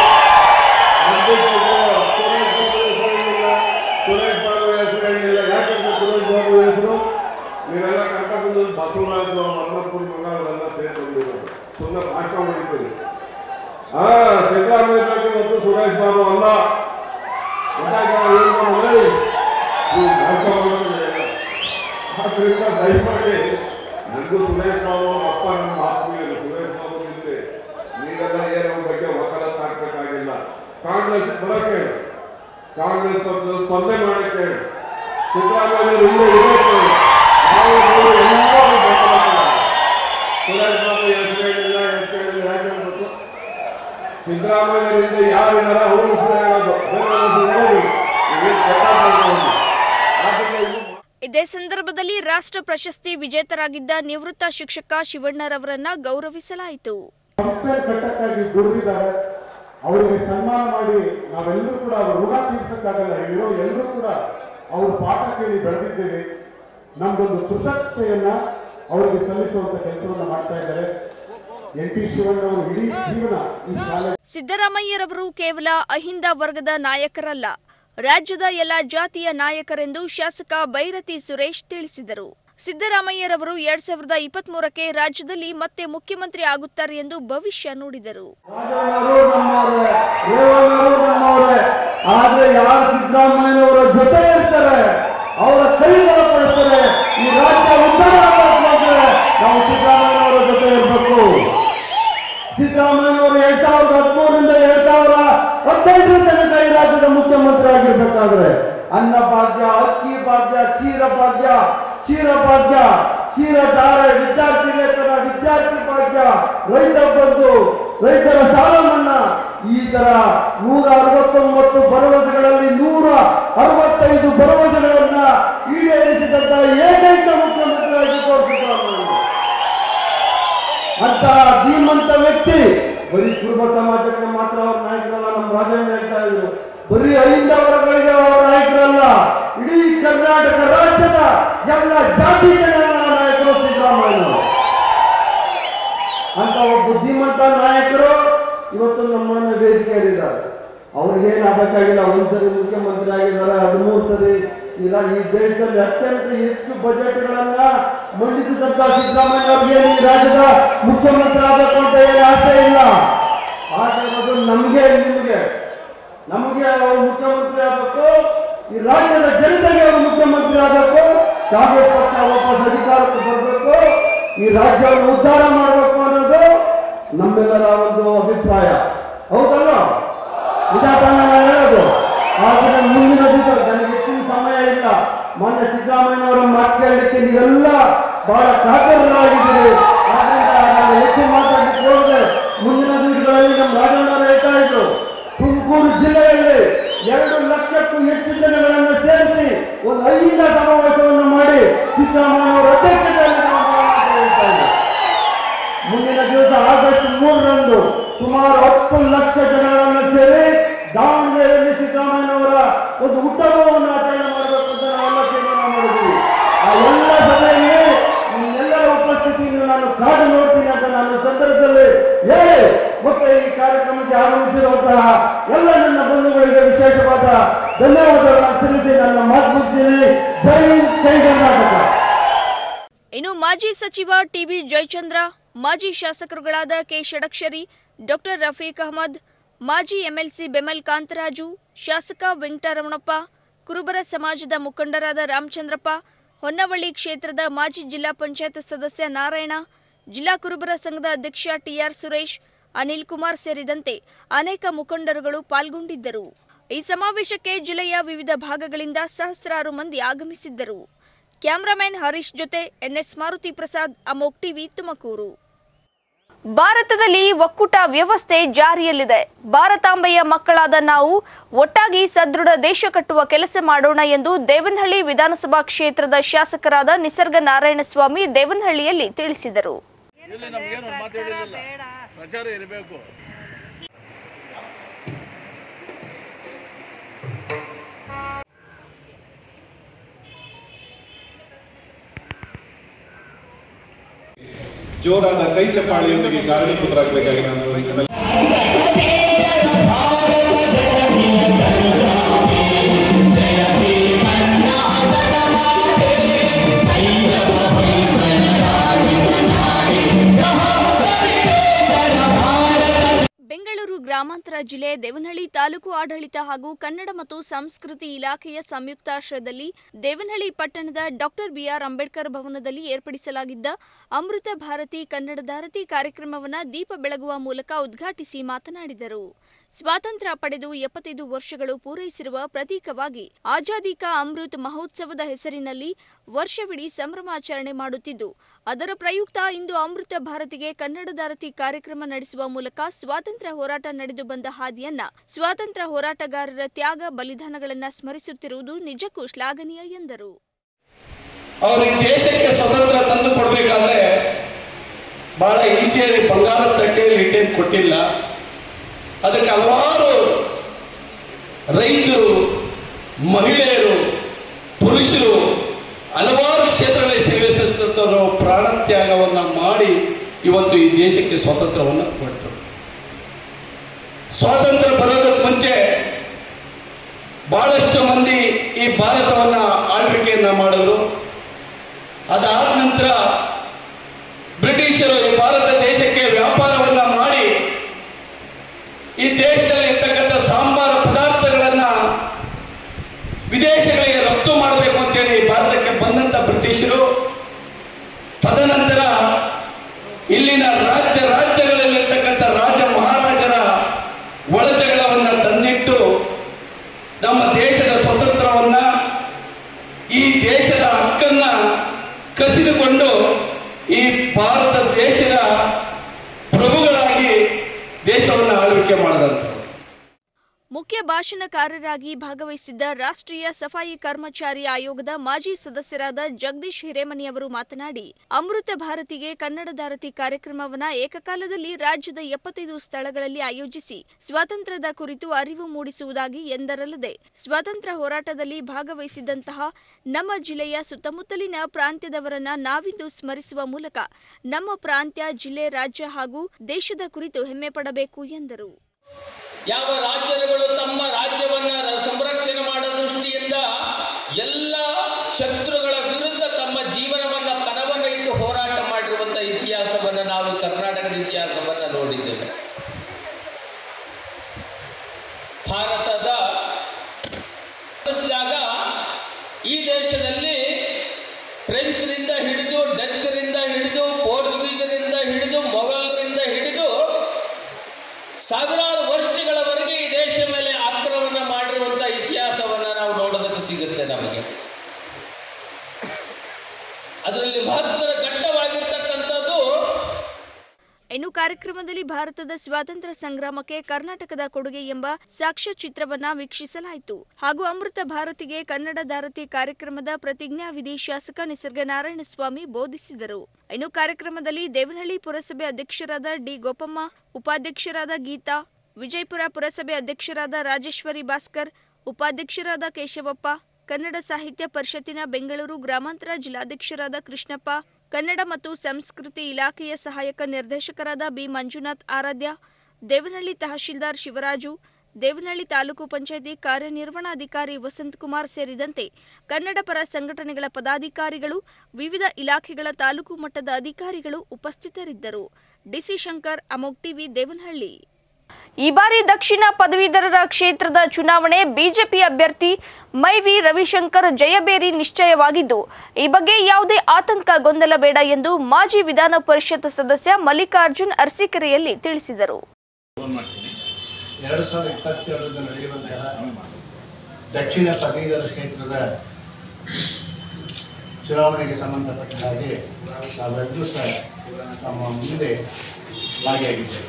ಅಂದ್ಬಿಟ್ಟು ಸುರೇಶ್ ಬಾಬು ಹೆಸರು ಹೇಳಿಲ್ಲ ಸುರೇಶ್ ಬಾಬು ಹೆಸರು ಹೇಳಿಲ್ಲ ಯಾಕಂದ್ರೆ ಸುರೇಶ್ ಬಾಬು ಹೆಸರು ನೀವೆಲ್ಲ ಕರ್ಕೊಂಡು ಬಸವರಾಜ್ ಅನ್ನಪುರ ಮಗ ಅವರೆಲ್ಲ ಸೇರ್ಕೊಂಡಿರೋದು ಸುಮ್ಮನೆ ಭಾಷಣ ಮಾಡಿದ್ದೀರಿ ಹಾ ಸಿದ್ದರಾಮಯ್ಯ ಬಗ್ಗೆ ಮತ್ತು ಸುರೇಶ್ ಬಾಬು ಅಲ್ಲ ಗೊತ್ತಾಯ್ತಾ ಹೇಳ್ಕೊಂಡ್ರೆ ನೀವು ಭಾಷಣ ಮಾಡೋದು ಬೇಡ. ಆದ್ರಿಂದ ದಯಮಾಡಿ ನಂದು ಸುರೇಶ್ ಬಾಬು ಅವ್ರ ಅಪ್ಪ ನಮ್ಮ ಆತ್ಮೀಯರು ಸುರೇಶ್ ಬಾಬು ಇದ್ರೆ ನೀವೆಲ್ಲ ಏನೋ ಬಗ್ಗೆ ವಕಾಲತ್ ಹಾಕ್ಬೇಕಾಗಿಲ್ಲ ಕಾಂಗ್ರೆಸ್ ಬರಕ್ಕೆ ಹೇಳಿ. ಕಾಂಗ್ರೆಸ್ ಪಕ್ಷದ ಸ್ಪರ್ಧೆ ಮಾಡಕ್ಕೆ ಹೇಳಿ. ಸಿದ್ದರಾಮಯ್ಯ ಇಲ್ಲೇ ಇರಬೇಕು ನಾವು ನೀವು ಎಲ್ಲರೂ ಬೆಂಬಲ ಕೊಡೋಣ. ಸುರೇಶ್ ಬಾಬು ಹೆಸರು ಹೇಳಿಲ್ಲ ಹೆಸರು ಹೇಳಿಲ್ಲ ಯಾಕೆ ಹೇಳ್ಬೇಕು ಸಿದ್ದರಾಮಯ್ಯರಿಂದ ಯಾರಿದಾರ ಅವರು ಹೆಸರು ಹೇಳೋದು ಬೇರೆ ಹೆಸರು ಹೇಳಿ ಇವೇನ್ ಗೊತ್ತಾಗ್ತದೆ ಅವ್ರಿಗೆ. ಆದ್ರಿಂದ ಇದು ಇದೇ ಸಂದರ್ಭದಲ್ಲಿ ರಾಷ್ಟ್ರ ಪ್ರಶಸ್ತಿ ವಿಜೇತರಾಗಿದ್ದ ನಿವೃತ್ತ ಶಿಕ್ಷಕ ಶಿವಣ್ಣರವರನ್ನ ಗೌರವಿಸಲಾಯಿತು ಸಂಸ್ಥೆ ಕಟ್ಟಕ್ಕಾಗಿ ದುಡಿದಿದ್ದಾರೆ ಅವರಿಗೆ ಸನ್ಮಾನ ಮಾಡಿ ನಾವೆಲ್ಲರೂ ಕೂಡ ಅವ್ರ ಋಣ ತೀರ್ಸಕ್ಕಾಗಲ್ಲ ಇಲ್ಲಿರೋ ಎಲ್ಲರೂ ಕೂಡ ಅವ್ರ ಪಾಠ ಕೇಳಿ ಬೆಳೆದಿದ್ದೇವೆ ನಮ್ದೊಂದು ಕೃತಜ್ಞತೆಯನ್ನ ಅವರಿಗೆ ಸಲ್ಲಿಸುವಂತ ಕೆಲಸವನ್ನ ಮಾಡ್ತಾ ಇದ್ದಾರೆ ಎನ್ ಟಿ ಶಿವಣ್ಣ ಅವರು ಇಡೀ ಜೀವನ ಈ ಶಾಲೆ ಸಿದ್ದರಾಮಯ್ಯರವರು ಕೇವಲ ಅಹಿಂದ ವರ್ಗದ ನಾಯಕರಲ್ಲ ರಾಜ್ಯದ ಎಲ್ಲ ಜಾತಿಯ ನಾಯಕರೆಂದು ಶಾಸಕ ಬೈರತಿ ಸುರೇಶ್ ತಿಳಿಸಿದರು ಸಿದ್ದರಾಮಯ್ಯರವರು ಎರಡ್ ಸಾವಿರದ ಇಪ್ಪತ್ಮೂರಕ್ಕೆ ರಾಜ್ಯದಲ್ಲಿ ಮತ್ತೆ ಮುಖ್ಯಮಂತ್ರಿ ಆಗುತ್ತಾರೆ ಎಂದು ಭವಿಷ್ಯ ನುಡಿದರು ರಾಜಣ್ಣವರು ನಮ್ಮವರೇ ರೇವಣ್ಣವರು ನಮ್ಮವರೇ ಆದ್ರೆ ಯಾರು ಸಿದ್ದರಾಮಯ್ಯನವರ ಜೊತೆ ಇರ್ತಾರೆ ಅವರ ಕೈ ಬಲಪಡಿಸ್ತಾರೆ ಈ ರಾಜ್ಯ ಉದ್ಧಾರ ಆಗಬೇಕಾದ್ರೆ ನಾವು ಸಿದ್ದರಾಮಯ್ಯನವರ ಜೊತೆ ಇರಬೇಕು ಸಿದ್ದರಾಮಯ್ಯನವರು ಎರಡ್ ಸಾವಿರದ ಹದಿಮೂರರಿಂದ ಎರಡ್ ಸಾವಿರ ಹದಿನೈದರ ತನಕ ಈ ರಾಜ್ಯದ ಮುಖ್ಯಮಂತ್ರಿ ಆಗಿರ್ಬೇಕಾದ್ರೆ ಅನ್ನ ಭಾಗ್ಯ ಅಕ್ಕಿ ಭಾಗ್ಯ ಕ್ಷೀರ ಭಾಗ್ಯ ಕ್ಷೀರ ಭಾಗ್ಯ ಕ್ಷೀರ ಧಾರೆ ವಿದ್ಯಾರ್ಥಿ ವೇತನ ವಿದ್ಯಾರ್ಥಿ ಭಾಗ್ಯ ರೈತ ಬಂಧು ರೈತರ ಸಾಲ ಮನ್ನಾ ಈ ತರ ನೂರ ಅರವತ್ತೊಂಬತ್ತು ಭರವಸೆಗಳಲ್ಲಿ ನೂರ ಅರವತ್ತೈದು ಭರವಸೆಗಳನ್ನ ಈಡೇರಿಸಿದಂತ ಏಕೈಕ ಮುಖ್ಯಮಂತ್ರಿಯಾಗಿ ತೋರಿಸಿದ್ದಾರೆ ಅಂತ ಧೀಮಂತ ವ್ಯಕ್ತಿ ಬರೀ ಕುರುಬ ಸಮಾಜಕ್ಕೆ ಮಾತ್ರ ಅವ್ರ ನಾಯಕರಲ್ಲ ನಮ್ಮ ರಾಜಣ್ಣ ಹೇಳ್ತಾ ಇದ್ರು ಬರೀ ಐದವರಗಳಿಗೆ ಅವರ ನಾಯಕರಲ್ಲ ಇಡೀ ಕರ್ನಾಟಕ ರಾಜ್ಯದ ಎಲ್ಲ ಜಾತಿ ಜನಗಳ ನಾಯಕರು ಸಿದ್ದರಾಮಯ್ಯ ಅಂತ ಒಬ್ಬ ಬುದ್ಧಿಮಂತ ನಾಯಕರು ಇವತ್ತು ನಮ್ಮನ್ನ ವೇದಿಕೆಯಲ್ಲಿದ್ದಾರೆ ಅವ್ರಿಗೇನು ಆಗಬೇಕಾಗಿಲ್ಲ ಒಂದ್ಸರಿ ಮುಖ್ಯಮಂತ್ರಿ ಆಗಿದ್ದಾರೆ ಹದಿಮೂರು ಸರಿ ಈಗ ಈ ದೇಶದಲ್ಲಿ ಅತ್ಯಂತ ಹೆಚ್ಚು ಬಜೆಟ್ಗಳನ್ನ ಮಂಡಿಸಿದಂತ ಸಿದ್ದರಾಮಯ್ಯ ಅವರಿಗೆ ಈ ರಾಜ್ಯದ ಮುಖ್ಯಮಂತ್ರಿ ಆಗಬೇಕು ಅಂತ ಏನು ಆಸೆ ಇಲ್ಲ ಆಸೆ ಇರೋದು ನಮಗೆ ನಿಮಗೆ ನಮಗೆ ಅವರು ಮುಖ್ಯಮಂತ್ರಿ ಆಗಬೇಕು ಈ ರಾಜ್ಯದ ಜನತೆಗೆ ಅವರು ಮುಖ್ಯಮಂತ್ರಿ ಆಗಬೇಕು ಕಾಂಗ್ರೆಸ್ ಪಕ್ಷ ವಾಪಸ್ ಅಧಿಕಾರಕ್ಕೆ ಬರಬೇಕು ಈ ರಾಜ್ಯವನ್ನು ಉದ್ಧಾರ ಮಾಡಬೇಕು ಅನ್ನೋದು ನಮ್ಮೆಲ್ಲರ ಒಂದು ಅಭಿಪ್ರಾಯ ಹೌದಲ್ಲ ಇದಾತನ ಹೇಳೋದು ಆದರೆ ಮುಂದಿನ ದಿವಸ ನನಗೆ ಹೆಚ್ಚಿನ ಸಮಯ ಇಲ್ಲ ಮೊನ್ನೆ ಸಿದ್ದರಾಮಯ್ಯನವರ ಮಾತು ಕೇಳಲಿಕ್ಕೆ ನೀವೆಲ್ಲ ಬಹಳ ಕಾತರರಾಗಿದ್ದೀರಿ ಆದ್ರಿಂದ ನಾನು ಹೆಚ್ಚು ಮಾತಾಡಲಿಕ್ಕೆ ಹೋದ್ರೆ ಮುಂದಿನ ದಿವಸಗಳಲ್ಲಿ ನಮ್ಮ ರಾಜಣ್ಣವರು ಹೇಳ್ತಾ ಇದ್ರು ತುಮಕೂರು ಜಿಲ್ಲೆಯಲ್ಲಿ ಎರಡು ಲಕ್ಷಕ್ಕೂ ಹೆಚ್ಚು ಜನಗಳನ್ನು ಸೇರಿಸಿ ಒಂದು ಐದ ಸಮಾವೇಶವನ್ನು ಮಾಡಿ ಸಿದ್ದರಾಮಯ್ಯನವರ ಅಧ್ಯಕ್ಷತೆಯಲ್ಲಿ ನಾವು ಮಾಡೋಣ ಅಂತ ಹೇಳ್ತಾ ಇದ್ದಾರೆ. ಮುಂದಿನ ದಿವಸ ಆಗಸ್ಟ್ ಮೂರರಂದು ಸುಮಾರು ಹತ್ತು ಲಕ್ಷ ಜನಗಳನ್ನು ಸೇರಿ ದಾವಣಗೆರೆಯಲ್ಲಿ ಸಿದ್ದರಾಮಯ್ಯನವರ ಒಂದು ಹುಟ್ಟಹಬ್ಬವನ್ನು ಆಚರಣೆ ಮಾಡಬೇಕು ಅಂತ ನಾವೆಲ್ಲ ತೀರ್ಮಾನ ಮಾಡಿದ್ದೀವಿ ಆ ಎಲ್ಲ ಸಭೆಯಲ್ಲಿ ನಿಮ್ಮೆಲ್ಲರ ಉಪಸ್ಥಿತಿಯನ್ನು ನಾನು ಕಾದು ನೋಡ್ತೀನಿ ಅಂತ ನಾನು ಈ ಸಂದರ್ಭದಲ್ಲಿ ಹೇಳಿ ಮತ್ತೆ ಈ ಕಾರ್ಯಕ್ರಮಕ್ಕೆ ಆಗಮಿಸಿರುವಂತಹ ಎಲ್ಲ ನನ್ನ ಬಂಧುಗಳಿಗೆ ವಿಶೇಷವಾದ ಧನ್ಯವಾದಗಳನ್ನು ತಿಳಿಸಿ ನನ್ನ ಮಾತು ಮುಗಿಸ್ತೀನಿ ಜೈ ಹಿಂದ್, ಜೈ ಕರ್ನಾಟಕ ಇನ್ನು ಮಾಜಿ ಸಚಿವ ಟಿಬಿ ಜಯಚಂದ್ರ ಮಾಜಿ ಶಾಸಕರುಗಳಾದ ಕೆ ಷಡಕ್ಷರಿ ಡಾಕ್ಟರ್ ರಫೀಕ್ ಅಹಮದ್ ಮಾಜಿ ಎಂಎಲ್ಸಿ ಬೆಮಲ್ ಕಾಂತರಾಜು ಶಾಸಕ ವೆಂಕಟರಮಣಪ್ಪ ಕುರುಬರ ಸಮಾಜದ ಮುಖಂಡರಾದ ರಾಮಚಂದ್ರಪ್ಪ ಹೊನ್ನವಳ್ಳಿ ಕ್ಷೇತ್ರದ ಮಾಜಿ ಜಿಲ್ಲಾ ಪಂಚಾಯತ್ ಸದಸ್ಯ ನಾರಾಯಣ ಜಿಲ್ಲಾ ಕುರುಬರ ಸಂಘದ ಅಧ್ಯಕ್ಷ ಟಿಆರ್ ಸುರೇಶ್ ಅನಿಲ್ ಕುಮಾರ್ ಸೇರಿದಂತೆ ಅನೇಕ ಮುಖಂಡರುಗಳು ಪಾಲ್ಗೊಂಡಿದ್ದರು ಈ ಸಮಾವೇಶಕ್ಕೆ ಜಿಲ್ಲೆಯ ವಿವಿಧ ಭಾಗಗಳಿಂದ ಸಹಸ್ರಾರು ಮಂದಿ ಆಗಮಿಸಿದ್ದರು ಕ್ಯಾಮರಾಮನ್ ಹರೀಶ್ ಜೊತೆ ಎನ್ಎಸ್ ಮಾರುತಿ ಪ್ರಸಾದ್ ಅಮೋಕ್ ಟಿವಿ ತುಮಕೂರು ಭಾರತದಲ್ಲಿ ಒಕ್ಕೂಟ ವ್ಯವಸ್ಥೆ ಜಾರಿಯಲ್ಲಿದೆ ಭಾರತಾಂಬೆಯ ಮಕ್ಕಳಾದ ನಾವು ಒಟ್ಟಾಗಿ ಸದೃಢ ದೇಶ ಕಟ್ಟುವ ಕೆಲಸ ಮಾಡೋಣ ಎಂದು ದೇವನಹಳ್ಳಿ ವಿಧಾನಸಭಾ ಕ್ಷೇತ್ರದ ಶಾಸಕರಾದ ನಿಸರ್ಗ ನಾರಾಯಣಸ್ವಾಮಿ ದೇವನಹಳ್ಳಿಯಲ್ಲಿ ತಿಳಿಸಿದರು ಪ್ರಚಾರ ಇರಬೇಕು ಜೋರಾದ ಕೈ ಚಪ್ಪಾಳೆಯೊಂದಿಗೆ ಕಾರ್ಯನಿರತರಾಗಬೇಕಾಗಿ ನಾನು ನಿಮ್ಮೆಲ್ಲ ಬೆಂಗಳೂರು ಗ್ರಾಮಾಂತರ ಜಿಲ್ಲೆ ದೇವನಹಳ್ಳಿ ತಾಲೂಕು ಆಡಳಿತ ಹಾಗೂ ಕನ್ನಡ ಮತ್ತು ಸಂಸ್ಕೃತಿ ಇಲಾಖೆಯ ಸಂಯುಕ್ತಾಶ್ರಯದಲ್ಲಿ ದೇವನಹಳ್ಳಿ ಪಟ್ಟಣದ ಡಾಕ್ಟರ್ ಬಿಆರ್ ಅಂಬೇಡ್ಕರ್ ಭವನದಲ್ಲಿ ಏರ್ಪಡಿಸಲಾಗಿದ್ದ ಅಮೃತ ಭಾರತಿ ಕನ್ನಡಧಾರತಿ ಕಾರ್ಯಕ್ರಮವನ್ನು ದೀಪ ಬೆಳಗುವ ಮೂಲಕ ಉದ್ಘಾಟಿಸಿ ಮಾತನಾಡಿದರು ಸ್ವಾತಂತ್ರ್ಯ ಪಡೆದು ಎಪ್ಪತ್ತೈದು ವರ್ಷಗಳು ಪೂರೈಸಿರುವ ಪ್ರತೀಕವಾಗಿ ಆಜಾದಿ ಕಾ ಅಮೃತ್ ಮಹೋತ್ಸವದ ಹೆಸರಿನಲ್ಲಿ ವರ್ಷವಿಡೀ ಸಂಭ್ರಮಾಚರಣೆ ಮಾಡುತ್ತಿದ್ದು ಅದರ ಪ್ರಯುಕ್ತ ಇಂದು ಅಮೃತ ಭಾರತಿಗೆ ಕನ್ನಡಧಾರತಿ ಕಾರ್ಯಕ್ರಮ ನಡೆಸುವ ಮೂಲಕ ಸ್ವಾತಂತ್ರ್ಯ ಹೋರಾಟ ನಡೆದು ಬಂದ ಹಾದಿಯನ್ನ ಸ್ವಾತಂತ್ರ್ಯ ಹೋರಾಟಗಾರರ ತ್ಯಾಗ ಬಲಿದಾನಗಳನ್ನ ಸ್ಮರಿಸುತ್ತಿರುವುದು ನಿಜಕ್ಕೂ ಶ್ಲಾಘನೀಯ ಎಂದರು ಅವ್ರಿಗೆ ದೇಶಕ್ಕೆ ಸ್ವತಂತ್ರ ತಂದು ಕೊಡಬೇಕಾದ್ರೆ ಬಹಳ ಈಸಿಯಾಗಿ ಬಂಗಾರದ ತಟ್ಟೆಯಲ್ಲಿ ಇಟ್ಟೇನು ಕೊಟ್ಟಿಲ್ಲ ಅದಕ್ಕೆ ಹಲವಾರು ರೈತರು ಮಹಿಳೆಯರು ಪುರುಷರು ಹಲವಾರು ಕ್ಷೇತ್ರಗಳಲ್ಲಿ ಸೇವೆ ಸಲ್ಲಿಸುತ್ತವರು ಪ್ರಾಣ ತ್ಯಾಗವನ್ನು ಮಾಡಿ ಇವತ್ತು ಈ ದೇಶಕ್ಕೆ ಸ್ವಾತಂತ್ರ್ಯವನ್ನು ಕೊಟ್ಟರು ಸ್ವಾತಂತ್ರ್ಯ ಬರೋದಕ್ಕೆ ಮುಂಚೆ ಬಹಳಷ್ಟು ಮಂದಿ ಈ ಭಾರತವನ್ನ ಆಳ್ವಿಕೆಯನ್ನ ಮಾಡಿದ್ರು ಅದಾದ ನಂತರ ಬ್ರಿಟಿಷರು ಈ ಭಾರತ ದೇಶಕ್ಕೆ ವ್ಯಾಪಾರವನ್ನ ಮಾಡಿ ಈ ದೇಶದಲ್ಲಿ ಇರ್ತಕ್ಕಂಥ ಸಾಂಬಾರ ಪದಾರ್ಥಗಳನ್ನ ವಿದೇಶಗಳಿಗೆ ರಫ್ತು ಮಾಡಬೇಕು ಅಂತೇಳಿ ಭಾರತಕ್ಕೆ ಬಂದಂತ ಬ್ರಿಟಿಷರು ತದನಂತರ ಇಲ್ಲಿನ ರಾಜ್ಯ ರಾಜ್ಯಗಳಲ್ಲಿರ್ತಕ್ಕಂಥ ರಾಜ ಮಹಾರಾಜರ ಒಳಜಗಳವನ್ನ ತಂದಿಟ್ಟು ನಮ್ಮ ದೇಶದ ಸ್ವತಂತ್ರವನ್ನ ಈ ದೇಶದ ಹಕ್ಕನ್ನ ಕಸಿದುಕೊಂಡು ಈ ಭಾರತ ದೇಶದ ಮುಖ್ಯ ಭಾಷಣಕಾರರಾಗಿ ಭಾಗವಹಿಸಿದ್ದ ರಾಷ್ಟ್ರೀಯ ಸಫಾಯಿ ಕರ್ಮಚಾರಿ ಆಯೋಗದ ಮಾಜಿ ಸದಸ್ಯರಾದ ಜಗದೀಶ್ ಹಿರೇಮನಿ ಅವರು ಮಾತನಾಡಿ ಅಮೃತ ಭಾರತಿಗೆ ಕನ್ನಡದಾರತಿ ಕಾರ್ಯಕ್ರಮವನ್ನ ಏಕಕಾಲದಲ್ಲಿ ರಾಜ್ಯದ ಎಪ್ಪತ್ತೈದು ಸ್ಥಳಗಳಲ್ಲಿ ಆಯೋಜಿಸಿ ಸ್ವಾತಂತ್ರ್ಯದ ಕುರಿತು ಅರಿವು ಮೂಡಿಸುವುದಾಗಿ ಎಂದರಲ್ಲದೆ ಸ್ವಾತಂತ್ರ್ಯ ಹೋರಾಟದಲ್ಲಿ ಭಾಗವಹಿಸಿದಂತಹ ನಮ್ಮ ಜಿಲ್ಲೆಯ ಸುತ್ತಮುತ್ತಲಿನ ಪ್ರಾಂತ್ಯದವರನ್ನ ನಾವಿಂದು ಸ್ಮರಿಸುವ ಮೂಲಕ ನಮ್ಮ ಪ್ರಾಂತ್ಯ ಜಿಲ್ಲೆ ರಾಜ್ಯ ಹಾಗೂ ದೇಶದ ಕುರಿತು ಹೆಮ್ಮೆ ಪಡಬೇಕು ಎಂದರು ಯಾವ ರಾಜ್ಯಗಳು ತಮ್ಮ ರಾಜ್ಯವನ್ನ ರ- ಸಂರಕ್ಷಣೆ ಮಾಡುವ ದೃಷ್ಟಿಯಿಂದ ಎಲ್ಲ ಶತ್ರುಗಳ ವಿರುದ್ಧ ತಮ್ಮ ಜೀವನವನ್ನ ಪಣವನ್ನ ಇಟ್ಟು ಹೋರಾಟ ಮಾಡಿರುವಂತ ಇತಿಹಾಸವನ್ನ ನಾವು ಕರ್ನಾಟಕದ ಇತಿಹಾಸವನ್ನ ನೋಡಿದ್ದೇವೆ ಭಾರತದ ಗಮನಿಸಿದಾಗ ಈ ದೇಶದಲ್ಲಿ ಫ್ರೆಂಚ್ರಿಂದ ಹಿಡಿದು ಡಚ್ರಿಂದ ಹಿಡಿದು ಪೋರ್ಚುಗೀಸರಿಂದ ಹಿಡಿದು ಮೊಘಲರಿಂದ ಹಿಡಿದು ಸಾವಿರಾರು ವರ್ಷಗಳವರೆಗೆ ಈ ದೇಶ ಮೇಲೆ ಆಕ್ರಮಣ ಮಾಡಿರುವಂತ ಇತಿಹಾಸವನ್ನ ನಾವು ನೋಡೋದಕ್ಕೆ ಸಿಗುತ್ತೆ ನಮಗೆ ಅದರಲ್ಲಿ ಮಹತ್ವದ ಘಟ್ಟವಾಗಿರ್ತಕ್ಕಂಥದ್ದು ಇನ್ನು ಕಾರ್ಯಕ್ರಮದಲ್ಲಿ ಭಾರತದ ಸ್ವಾತಂತ್ರ್ಯ ಸಂಗ್ರಾಮಕ್ಕೆ ಕರ್ನಾಟಕದ ಕೊಡುಗೆ ಎಂಬ ಸಾಕ್ಷ್ಯಚಿತ್ರವನ್ನ ವೀಕ್ಷಿಸಲಾಯಿತು ಹಾಗೂ ಅಮೃತ ಭಾರತಿಗೆ ಕನ್ನಡ ಧಾರತಿ ಕಾರ್ಯಕ್ರಮದ ಪ್ರತಿಜ್ಞಾವಿಧಿ ಶಾಸಕ ನಿಸರ್ಗ ನಾರಾಯಣಸ್ವಾಮಿ ಬೋಧಿಸಿದರು ಇನ್ನು ಕಾರ್ಯಕ್ರಮದಲ್ಲಿ ದೇವನಹಳ್ಳಿ ಪುರಸಭೆ ಅಧ್ಯಕ್ಷರಾದ ಡಿ ಗೋಪಮ್ಮ ಉಪಾಧ್ಯಕ್ಷರಾದ ಗೀತಾ ವಿಜಯಪುರ ಪುರಸಭೆ ಅಧ್ಯಕ್ಷರಾದ ರಾಜೇಶ್ವರಿ ಭಾಸ್ಕರ್ ಉಪಾಧ್ಯಕ್ಷರಾದ ಕೇಶವಪ್ಪ ಕನ್ನಡ ಸಾಹಿತ್ಯ ಪರಿಷತ್ತಿನ ಬೆಂಗಳೂರು ಗ್ರಾಮಾಂತರ ಜಿಲ್ಲಾಧ್ಯಕ್ಷರಾದ ಕೃಷ್ಣಪ್ಪ ಕನ್ನಡ ಮತ್ತು ಸಂಸ್ಕೃತಿ ಇಲಾಖೆಯ ಸಹಾಯಕ ನಿರ್ದೇಶಕರಾದ ಬಿ ಮಂಜುನಾಥ್ ಆರಾಧ್ಯ ದೇವನಹಳ್ಳಿ ತಹಶೀಲ್ದಾರ್ ಶಿವರಾಜು ದೇವನಹಳ್ಳಿ ತಾಲೂಕು ಪಂಚಾಯಿತಿ ಕಾರ್ಯನಿರ್ವಹಣಾಧಿಕಾರಿ ವಸಂತಕುಮಾರ್ ಸೇರಿದಂತೆ ಕನ್ನಡ ಪರ ಸಂಘಟನೆಗಳ ಪದಾಧಿಕಾರಿಗಳು ವಿವಿಧ ಇಲಾಖೆಗಳ ತಾಲೂಕು ಮಟ್ಟದ ಅಧಿಕಾರಿಗಳು ಉಪಸ್ಥಿತರಿದ್ದರು ಡಿಸಿ ಶಂಕರ್ ಅಮೋಗ್ ಟಿವಿ ದೇವನಹಳ್ಳಿ ಈ ಬಾರಿ ದಕ್ಷಿಣ ಪದವೀಧರರ ಕ್ಷೇತ್ರದ ಚುನಾವಣೆ ಬಿಜೆಪಿ ಅಭ್ಯರ್ಥಿ ಮೈವಿ ರವಿಶಂಕರ್ ಜಯಬೇರಿ ನಿಶ್ಚಯವಾಗಿದ್ದು ಈ ಬಗ್ಗೆ ಯಾವುದೇ ಆತಂಕ ಗೊಂದಲ ಬೇಡ ಎಂದು ಮಾಜಿ ವಿಧಾನ ಪರಿಷತ್ ಸದಸ್ಯ ಮಲ್ಲಿಕಾರ್ಜುನ್ ಅರಸೀಕೆರೆಯಲ್ಲಿ ತಿಳಿಸಿದರು ಎರಡು ಸಾವಿರದ ಇಪ್ಪತ್ತೇಳರಿಂದ ನಡೆಯುವಂತಹ ದಕ್ಷಿಣ ಪದವೀಧರ ಕ್ಷೇತ್ರದ ಚುನಾವಣೆಗೆ ಸಂಬಂಧಪಟ್ಟ ಹಾಗೆ ನಾವೆಲ್ಲರೂ ಸಹ ನಮ್ಮ ಮುಂದೆ ಭಾಗಿಯಾಗಿದ್ದೇವೆ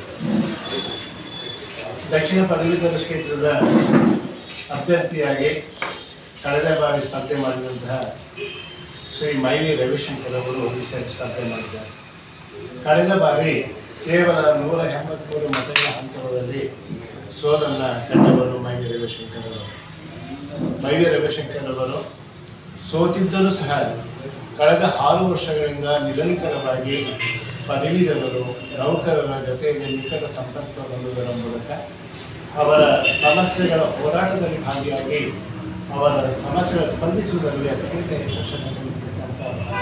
ದಕ್ಷಿಣ ಪದವೀಧರ ಕ್ಷೇತ್ರದ ಅಭ್ಯರ್ಥಿಯಾಗಿ ಕಳೆದ ಬಾರಿ ಸ್ಪರ್ಧೆ ಮಾಡಿದಂತಹ ಶ್ರೀ ಮೈಲಿ ರವಿಶಂಕರ್ ಅವರು ಈ ಸರಿ ಸ್ಪರ್ಧೆ ಮಾಡಿದ್ದಾರೆ ಕಳೆದ ಬಾರಿ ಕೇವಲ ನೂರ ಎಂಬತ್ಮೂರು ಮತಗಳ ಅಂತರದಲ್ಲಿ ಸೋಲನ್ನ ಕಂಡವರು ಮೈವಿ ರವಿಶಂಕರ್ ಅವರು ಮೈವಿ ರವಿಶಂಕರ್ ಅವರು ಸೋತಿದ್ದರೂ ಸಹ ಕಳೆದ ಆರು ವರ್ಷಗಳಿಂದ ನಿರಂತರವಾಗಿ ಪದವೀಧರರು ನೌಕರರ ಜೊತೆಯಲ್ಲಿ ನಿಕಟ ಸಂಪರ್ಕ ಹೊಂದುವುದರ ಮೂಲಕ ಅವರ ಸಮಸ್ಯೆಗಳ ಹೋರಾಟದಲ್ಲಿ ಭಾಗಿಯಾಗಿ ಅವರ ಸಮಸ್ಯೆಗಳ ಸ್ಪಂದಿಸುವುದರಲ್ಲಿ ಅತ್ಯಂತ ಯಶಸ್ಸನ್ನು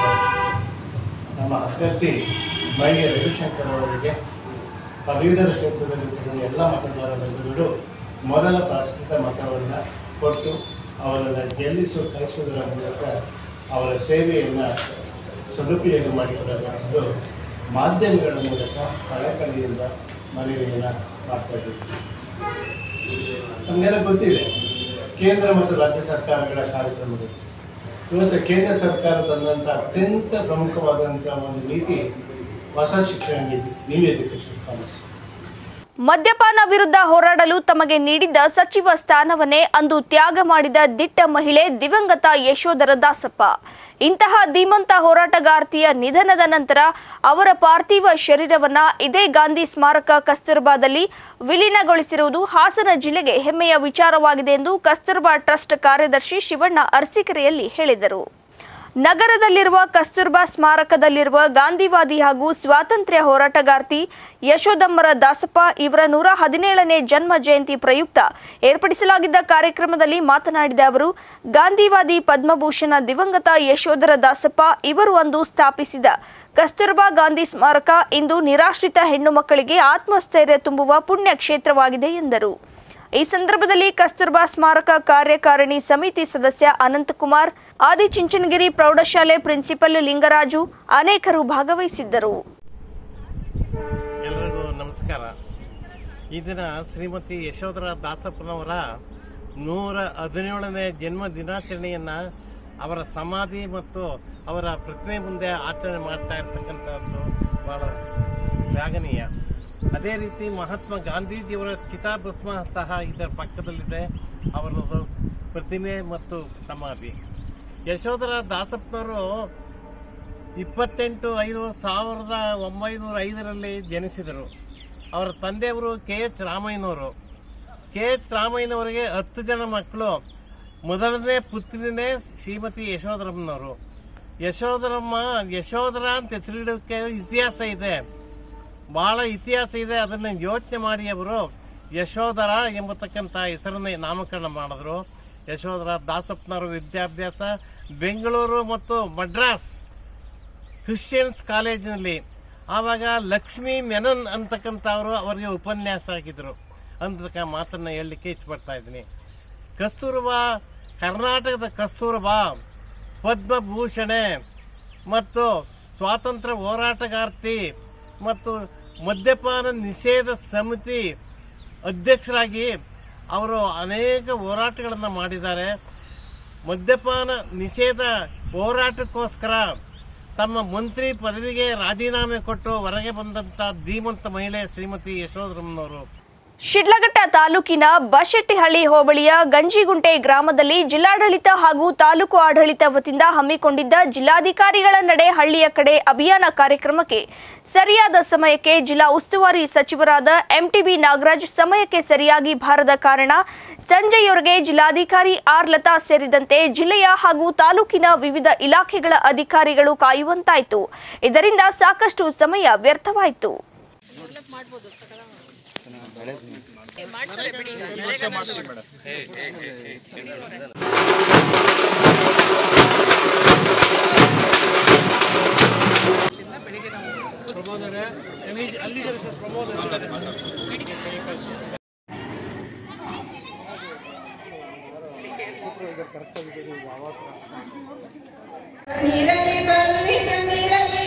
ನಮ್ಮ ಅಭ್ಯರ್ಥಿ ಮೈಗೆ ರವಿಶಂಕರ್ ಅವರಿಗೆ ಪದವೀಧರ ಕ್ಷೇತ್ರದಲ್ಲಿ ಇರ್ತಕ್ಕಂಥ ಎಲ್ಲ ಮತದಾರ ಬಂಧುಗಳು ಮೊದಲ ಪ್ರಸ್ತುತ ಮತವನ್ನು ಕೊಟ್ಟು ಅವರನ್ನು ಗೆಲ್ಲಿಸು ಕಳಿಸುವುದರ ಮೂಲಕ ಅವರ ಸೇವೆಯನ್ನು ಸದುಪಯೋಗ ಮಾಡಿಕೊಳ್ಳಬೇಕೆಂದು ಮಾಧ್ಯಮಗಳ ಮೂಲಕ ಕಳಕಳಿಯಿಂದ ಮನವಿಯನ್ನು ಮಾಡ್ತಾ ಇದ್ದೀವಿ ನಮಗೆಲ್ಲ ಗೊತ್ತಿದೆ ಕೇಂದ್ರ ಮತ್ತು ರಾಜ್ಯ ಸರ್ಕಾರಗಳ ಕಾರ್ಯಕ್ರಮಗಳು ಇವತ್ತು ಕೇಂದ್ರ ಸರ್ಕಾರ ತಂದಂಥ ಅತ್ಯಂತ ಪ್ರಮುಖವಾದಂಥ ಒಂದು ನೀತಿ ಹೊಸ ಶಿಕ್ಷಣ ನೀತಿ ನ್ಯೂ ಎಜುಕೇಶನ್ ಪಾಲಿಸಿ ಮದ್ಯಪಾನ ವಿರುದ್ಧ ಹೋರಾಡಲು ತಮಗೆ ನೀಡಿದ್ದ ಸಚಿವ ಸ್ಥಾನವನ್ನೇ ಅಂದು ತ್ಯಾಗ ಮಾಡಿದ ದಿಟ್ಟ ಮಹಿಳೆ ದಿವಂಗತ ಯಶೋಧರ ದಾಸಪ್ಪ ಇಂತಹ ಧೀಮಂತ ಹೋರಾಟಗಾರ್ತಿಯ ನಿಧನದ ನಂತರ ಅವರ ಪಾರ್ಥಿವ ಶರೀರವನ್ನ ಇದೇ ಗಾಂಧಿ ಸ್ಮಾರಕ ಕಸ್ತೂರ್ಬಾದಲ್ಲಿ ವಿಲೀನಗೊಳಿಸಿರುವುದು ಹಾಸನ ಜಿಲ್ಲೆಗೆ ಹೆಮ್ಮೆಯ ವಿಚಾರವಾಗಿದೆ ಎಂದು ಕಸ್ತೂರ್ಬಾ ಟ್ರಸ್ಟ್ ಕಾರ್ಯದರ್ಶಿ ಶಿವಣ್ಣ ಅರಸೀಕೆರೆಯಲ್ಲಿ ಹೇಳಿದರು ನಗರದಲ್ಲಿರುವ ಕಸ್ತೂರ್ಬಾ ಸ್ಮಾರಕದಲ್ಲಿರುವ ಗಾಂಧಿವಾದಿ ಹಾಗೂ ಸ್ವಾತಂತ್ರ್ಯ ಹೋರಾಟಗಾರ್ತಿ ಯಶೋಧಮ್ಮರ ದಾಸಪ್ಪ ಇವರ ನೂರ ಹದಿನೇಳನೇ ಜನ್ಮ ಜಯಂತಿ ಪ್ರಯುಕ್ತ ಏರ್ಪಡಿಸಲಾಗಿದ್ದ ಕಾರ್ಯಕ್ರಮದಲ್ಲಿ ಮಾತನಾಡಿದ ಅವರು ಗಾಂಧಿವಾದಿ ಪದ್ಮಭೂಷಣ ದಿವಂಗತ ಯಶೋಧರ ದಾಸಪ್ಪ ಇವರು ಅಂದು ಸ್ಥಾಪಿಸಿದ ಕಸ್ತೂರ್ಬಾ ಗಾಂಧಿ ಸ್ಮಾರಕ ಇಂದು ನಿರಾಶ್ರಿತ ಹೆಣ್ಣು ಮಕ್ಕಳಿಗೆ ಆತ್ಮಸ್ಥೈರ್ಯ ತುಂಬುವ ಪುಣ್ಯ ಕ್ಷೇತ್ರವಾಗಿದೆ ಎಂದರು ಈ ಸಂದರ್ಭದಲ್ಲಿ ಕಸ್ತೂರ್ಬಾ ಸ್ಮಾರಕ ಕಾರ್ಯಕಾರಿಣಿ ಸಮಿತಿ ಸದಸ್ಯ ಅನಂತಕುಮಾರ್ ಆದಿಚುಂಚನಗಿರಿ ಪ್ರೌಢಶಾಲೆ ಪ್ರಿನ್ಸಿಪಲ್ ಲಿಂಗರಾಜು ಅನೇಕರು ಭಾಗವಹಿಸಿದ್ದರು ಎಲ್ರಿಗೂ ನಮಸ್ಕಾರ ಈ ದಿನ ಶ್ರೀಮತಿ ಯಶೋಧರ ದಾಸಪ್ಪನವರ ನೂರ ಹದಿನೇಳನೇ ಜನ್ಮ ದಿನಾಚರಣೆಯನ್ನು ಅವರ ಸಮಾಧಿ ಮತ್ತು ಅವರ ಪ್ರತಿಮೆ ಮುಂದೆ ಆಚರಣೆ ಮಾಡ್ತಾ ಇರ್ತಕ್ಕಂಥದ್ದು ಭಾಳ ಶ್ಲಾಘನೀಯ ಅದೇ ರೀತಿ ಮಹಾತ್ಮ ಗಾಂಧೀಜಿಯವರ ಚಿತಾಭಸ್ಮ ಸಹ ಇದರ ಪಕ್ಕದಲ್ಲಿದೆ ಅವರದ್ದು ಪ್ರತಿಮೆ ಮತ್ತು ಸಮಾಧಿ ಯಶೋಧರ ದಾಸಪ್ಪನವರು ಇಪ್ಪತ್ತೆಂಟು ಐದು ಸಾವಿರದ ಒಂಬೈನೂರ ಐದರಲ್ಲಿ ಜನಿಸಿದರು ಅವರ ತಂದೆಯವರು ಕೆ ಎಚ್ ರಾಮಯ್ಯನವರು ಕೆ ಎಚ್ ರಾಮಯ್ಯನವರಿಗೆ ಹತ್ತು ಜನ ಮಕ್ಕಳು ಮೊದಲನೇ ಪುತ್ರಿನೇ ಶ್ರೀಮತಿ ಯಶೋಧರಮ್ಮನವರು ಯಶೋಧರಮ್ಮ ಯಶೋಧರ ಅಂತ ಹೆಸರಿಡೋಕ್ಕೆ ಇತಿಹಾಸ ಇದೆ ಬಹಳ ಇತಿಹಾಸ ಇದೆ ಅದನ್ನು ಯೋಚನೆ ಮಾಡಿ ಅವರು ಯಶೋಧರ ಎಂಬತಕ್ಕಂಥ ಹೆಸರನ್ನು ನಾಮಕರಣ ಮಾಡಿದ್ರು ಯಶೋಧರ ದಾಸಪ್ಪನವರ ವಿದ್ಯಾಭ್ಯಾಸ ಬೆಂಗಳೂರು ಮತ್ತು ಮಡ್ರಾಸ್ ಕ್ರಿಶ್ಚಿಯನ್ಸ್ ಕಾಲೇಜಿನಲ್ಲಿ ಆವಾಗ ಲಕ್ಷ್ಮೀ ಮೆನನ್ ಅಂತಕ್ಕಂಥವರು ಅವರಿಗೆ ಉಪನ್ಯಾಸ ಆಗಿದ್ದರು ಅಂತಕ್ಕ ಮಾತನ್ನು ಹೇಳಲಿಕ್ಕೆ ಇಚ್ಛಪಡ್ತಾ ಇದ್ದೀನಿ ಕಸ್ತೂರ್ಬಾ ಕರ್ನಾಟಕದ ಕಸ್ತೂರ್ಬಾ ಪದ್ಮಭೂಷಣೆ ಮತ್ತು ಸ್ವಾತಂತ್ರ್ಯ ಹೋರಾಟಗಾರ್ತಿ ಮತ್ತು ಮದ್ಯಪಾನ ನಿಷೇಧ ಸಮಿತಿ ಅಧ್ಯಕ್ಷರಾಗಿ ಅವರು ಅನೇಕ ಹೋರಾಟಗಳನ್ನು ಮಾಡಿದ್ದಾರೆ ಮದ್ಯಪಾನ ನಿಷೇಧ ಹೋರಾಟಕ್ಕೋಸ್ಕರ ತಮ್ಮ ಮಂತ್ರಿ ಪದವಿಗೆ ರಾಜೀನಾಮೆ ಕೊಟ್ಟು ಹೊರಗೆ ಬಂದಂಥ ಧೀಮಂತ ಮಹಿಳೆ ಶ್ರೀಮತಿ ಯಶೋಧರಮ್ಮನವರು ಶಿಡ್ಲಘಟ್ಟ ತಾಲೂಕಿನ ಬಶೆಟ್ಟಿಹಳ್ಳಿ ಹೋಬಳಿಯ ಗಂಜಿಗುಂಟೆ ಗ್ರಾಮದಲ್ಲಿ ಜಿಲ್ಲಾಡಳಿತ ಹಾಗೂ ತಾಲೂಕು ಆಡಳಿತ ವತಿಯಿಂದ ಹಮ್ಮಿಕೊಂಡಿದ್ದ ಜಿಲ್ಲಾಧಿಕಾರಿಗಳ ನಡೆ ಹಳ್ಳಿಯ ಕಡೆ ಅಭಿಯಾನ ಕಾರ್ಯಕ್ರಮಕ್ಕೆ ಸರಿಯಾದ ಸಮಯಕ್ಕೆ ಜಿಲ್ಲಾ ಉಸ್ತುವಾರಿ ಸಚಿವರಾದ ಎಂಟಿಬಿ ನಾಗರಾಜ್ ಸಮಯಕ್ಕೆ ಸರಿಯಾಗಿ ಬಾರದ ಕಾರಣ ಸಂಜೆಯವರೆಗೆ ಜಿಲ್ಲಾಧಿಕಾರಿ ಆರ್ ಲತಾ ಸೇರಿದಂತೆ ಜಿಲ್ಲೆಯ ಹಾಗೂ ತಾಲೂಕಿನ ವಿವಿಧ ಇಲಾಖೆಗಳ ಅಧಿಕಾರಿಗಳು ಕಾಯುವಂತಾಯಿತು ಇದರಿಂದ ಸಾಕಷ್ಟು ಸಮಯ ವ್ಯರ್ಥವಾಯಿತು ನಿರಲಿ ಬಲ್ಲಿದ ನಿರಲಿ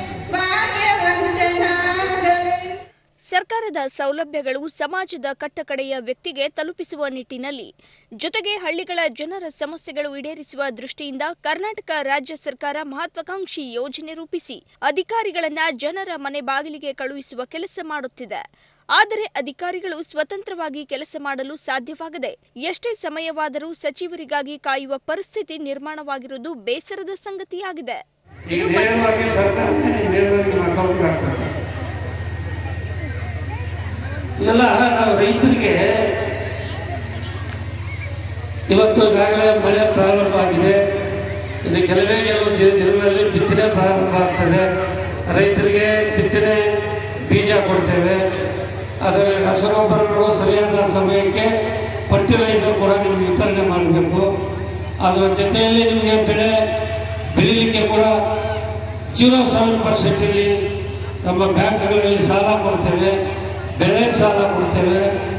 ಭಾಗ್ಯವಂತನಾಗಲಿ ಸರ್ಕಾರದ ಸೌಲಭ್ಯಗಳು ಸಮಾಜದ ಕಟ್ಟಕಡೆಯ ವ್ಯಕ್ತಿಗೆ ತಲುಪಿಸುವ ನಿಟ್ಟಿನಲ್ಲಿ ಜೊತೆಗೆ ಹಳ್ಳಿಗಳ ಜನರ ಸಮಸ್ಯೆಗಳು ಈಡೇರಿಸುವ ದೃಷ್ಟಿಯಿಂದ ಕರ್ನಾಟಕ ರಾಜ್ಯ ಸರ್ಕಾರ ಮಹತ್ವಾಕಾಂಕ್ಷಿ ಯೋಜನೆ ರೂಪಿಸಿ ಅಧಿಕಾರಿಗಳನ್ನ ಜನರ ಮನೆ ಬಾಗಿಲಿಗೆ ಕಳುಹಿಸುವ ಕೆಲಸ ಮಾಡುತ್ತಿದೆ ಆದರೆ ಅಧಿಕಾರಿಗಳು ಸ್ವತಂತ್ರವಾಗಿ ಕೆಲಸ ಮಾಡಲು ಸಾಧ್ಯವಾಗದೆ ಎಷ್ಟೇ ಸಮಯವಾದರೂ ಸಚಿವರಿಗಾಗಿ ಕಾಯುವ ಪರಿಸ್ಥಿತಿ ನಿರ್ಮಾಣವಾಗಿರುವುದು ಬೇಸರದ ಸಂಗತಿಯಾಗಿದೆ ಈಗ ನೇರವಾಗಿ ಸರ್ಕಾರನೇ ನೇರವಾಗಿ ನಿಮ್ಮ ಅಕೌಂಟ್ಗೆ ಹಾಕ್ತಾರೆ ಇವೆಲ್ಲ ನಾವು ರೈತರಿಗೆ ಇವತ್ತು ಈಗಾಗಲೇ ಮಳೆ ಪ್ರಾರಂಭ ಆಗಿದೆ ಇನ್ನು ಕೆಲವೇ ಕೆಲವು ದಿನ- ದಿನಗಳಲ್ಲಿ ಬಿತ್ತನೆ ಪ್ರಾರಂಭ ಆಗ್ತದೆ ರೈತರಿಗೆ ಬಿತ್ತನೆ ಬೀಜ ಕೊಡ್ತೇವೆ ಅದರಲ್ಲಿ ರಸಗೊಬ್ಬರಗಳು ಸರಿಯಾದ ಸಮಯಕ್ಕೆ ಫರ್ಟಿಲೈಸರ್ ಕೂಡ ನಿಮಗೆ ವಿತರಣೆ ಮಾಡಬೇಕು ಅದರ ಜೊತೆಯಲ್ಲಿ ನಿಮಗೆ ಬೆಳೆ ಬೆಳೀಲಿಕ್ಕೆ ಕೂಡ ಜೀರೋ ಸೆವೆನ್ ಪರ್ಸೆಂಟಲ್ಲಿ ನಮ್ಮ ಬ್ಯಾಂಕ್ಗಳಲ್ಲಿ ಸಾಲ ಕೊಡ್ತೇವೆ ಬೆಳೆ ಸಾಲ ಕೊಡ್ತೇವೆ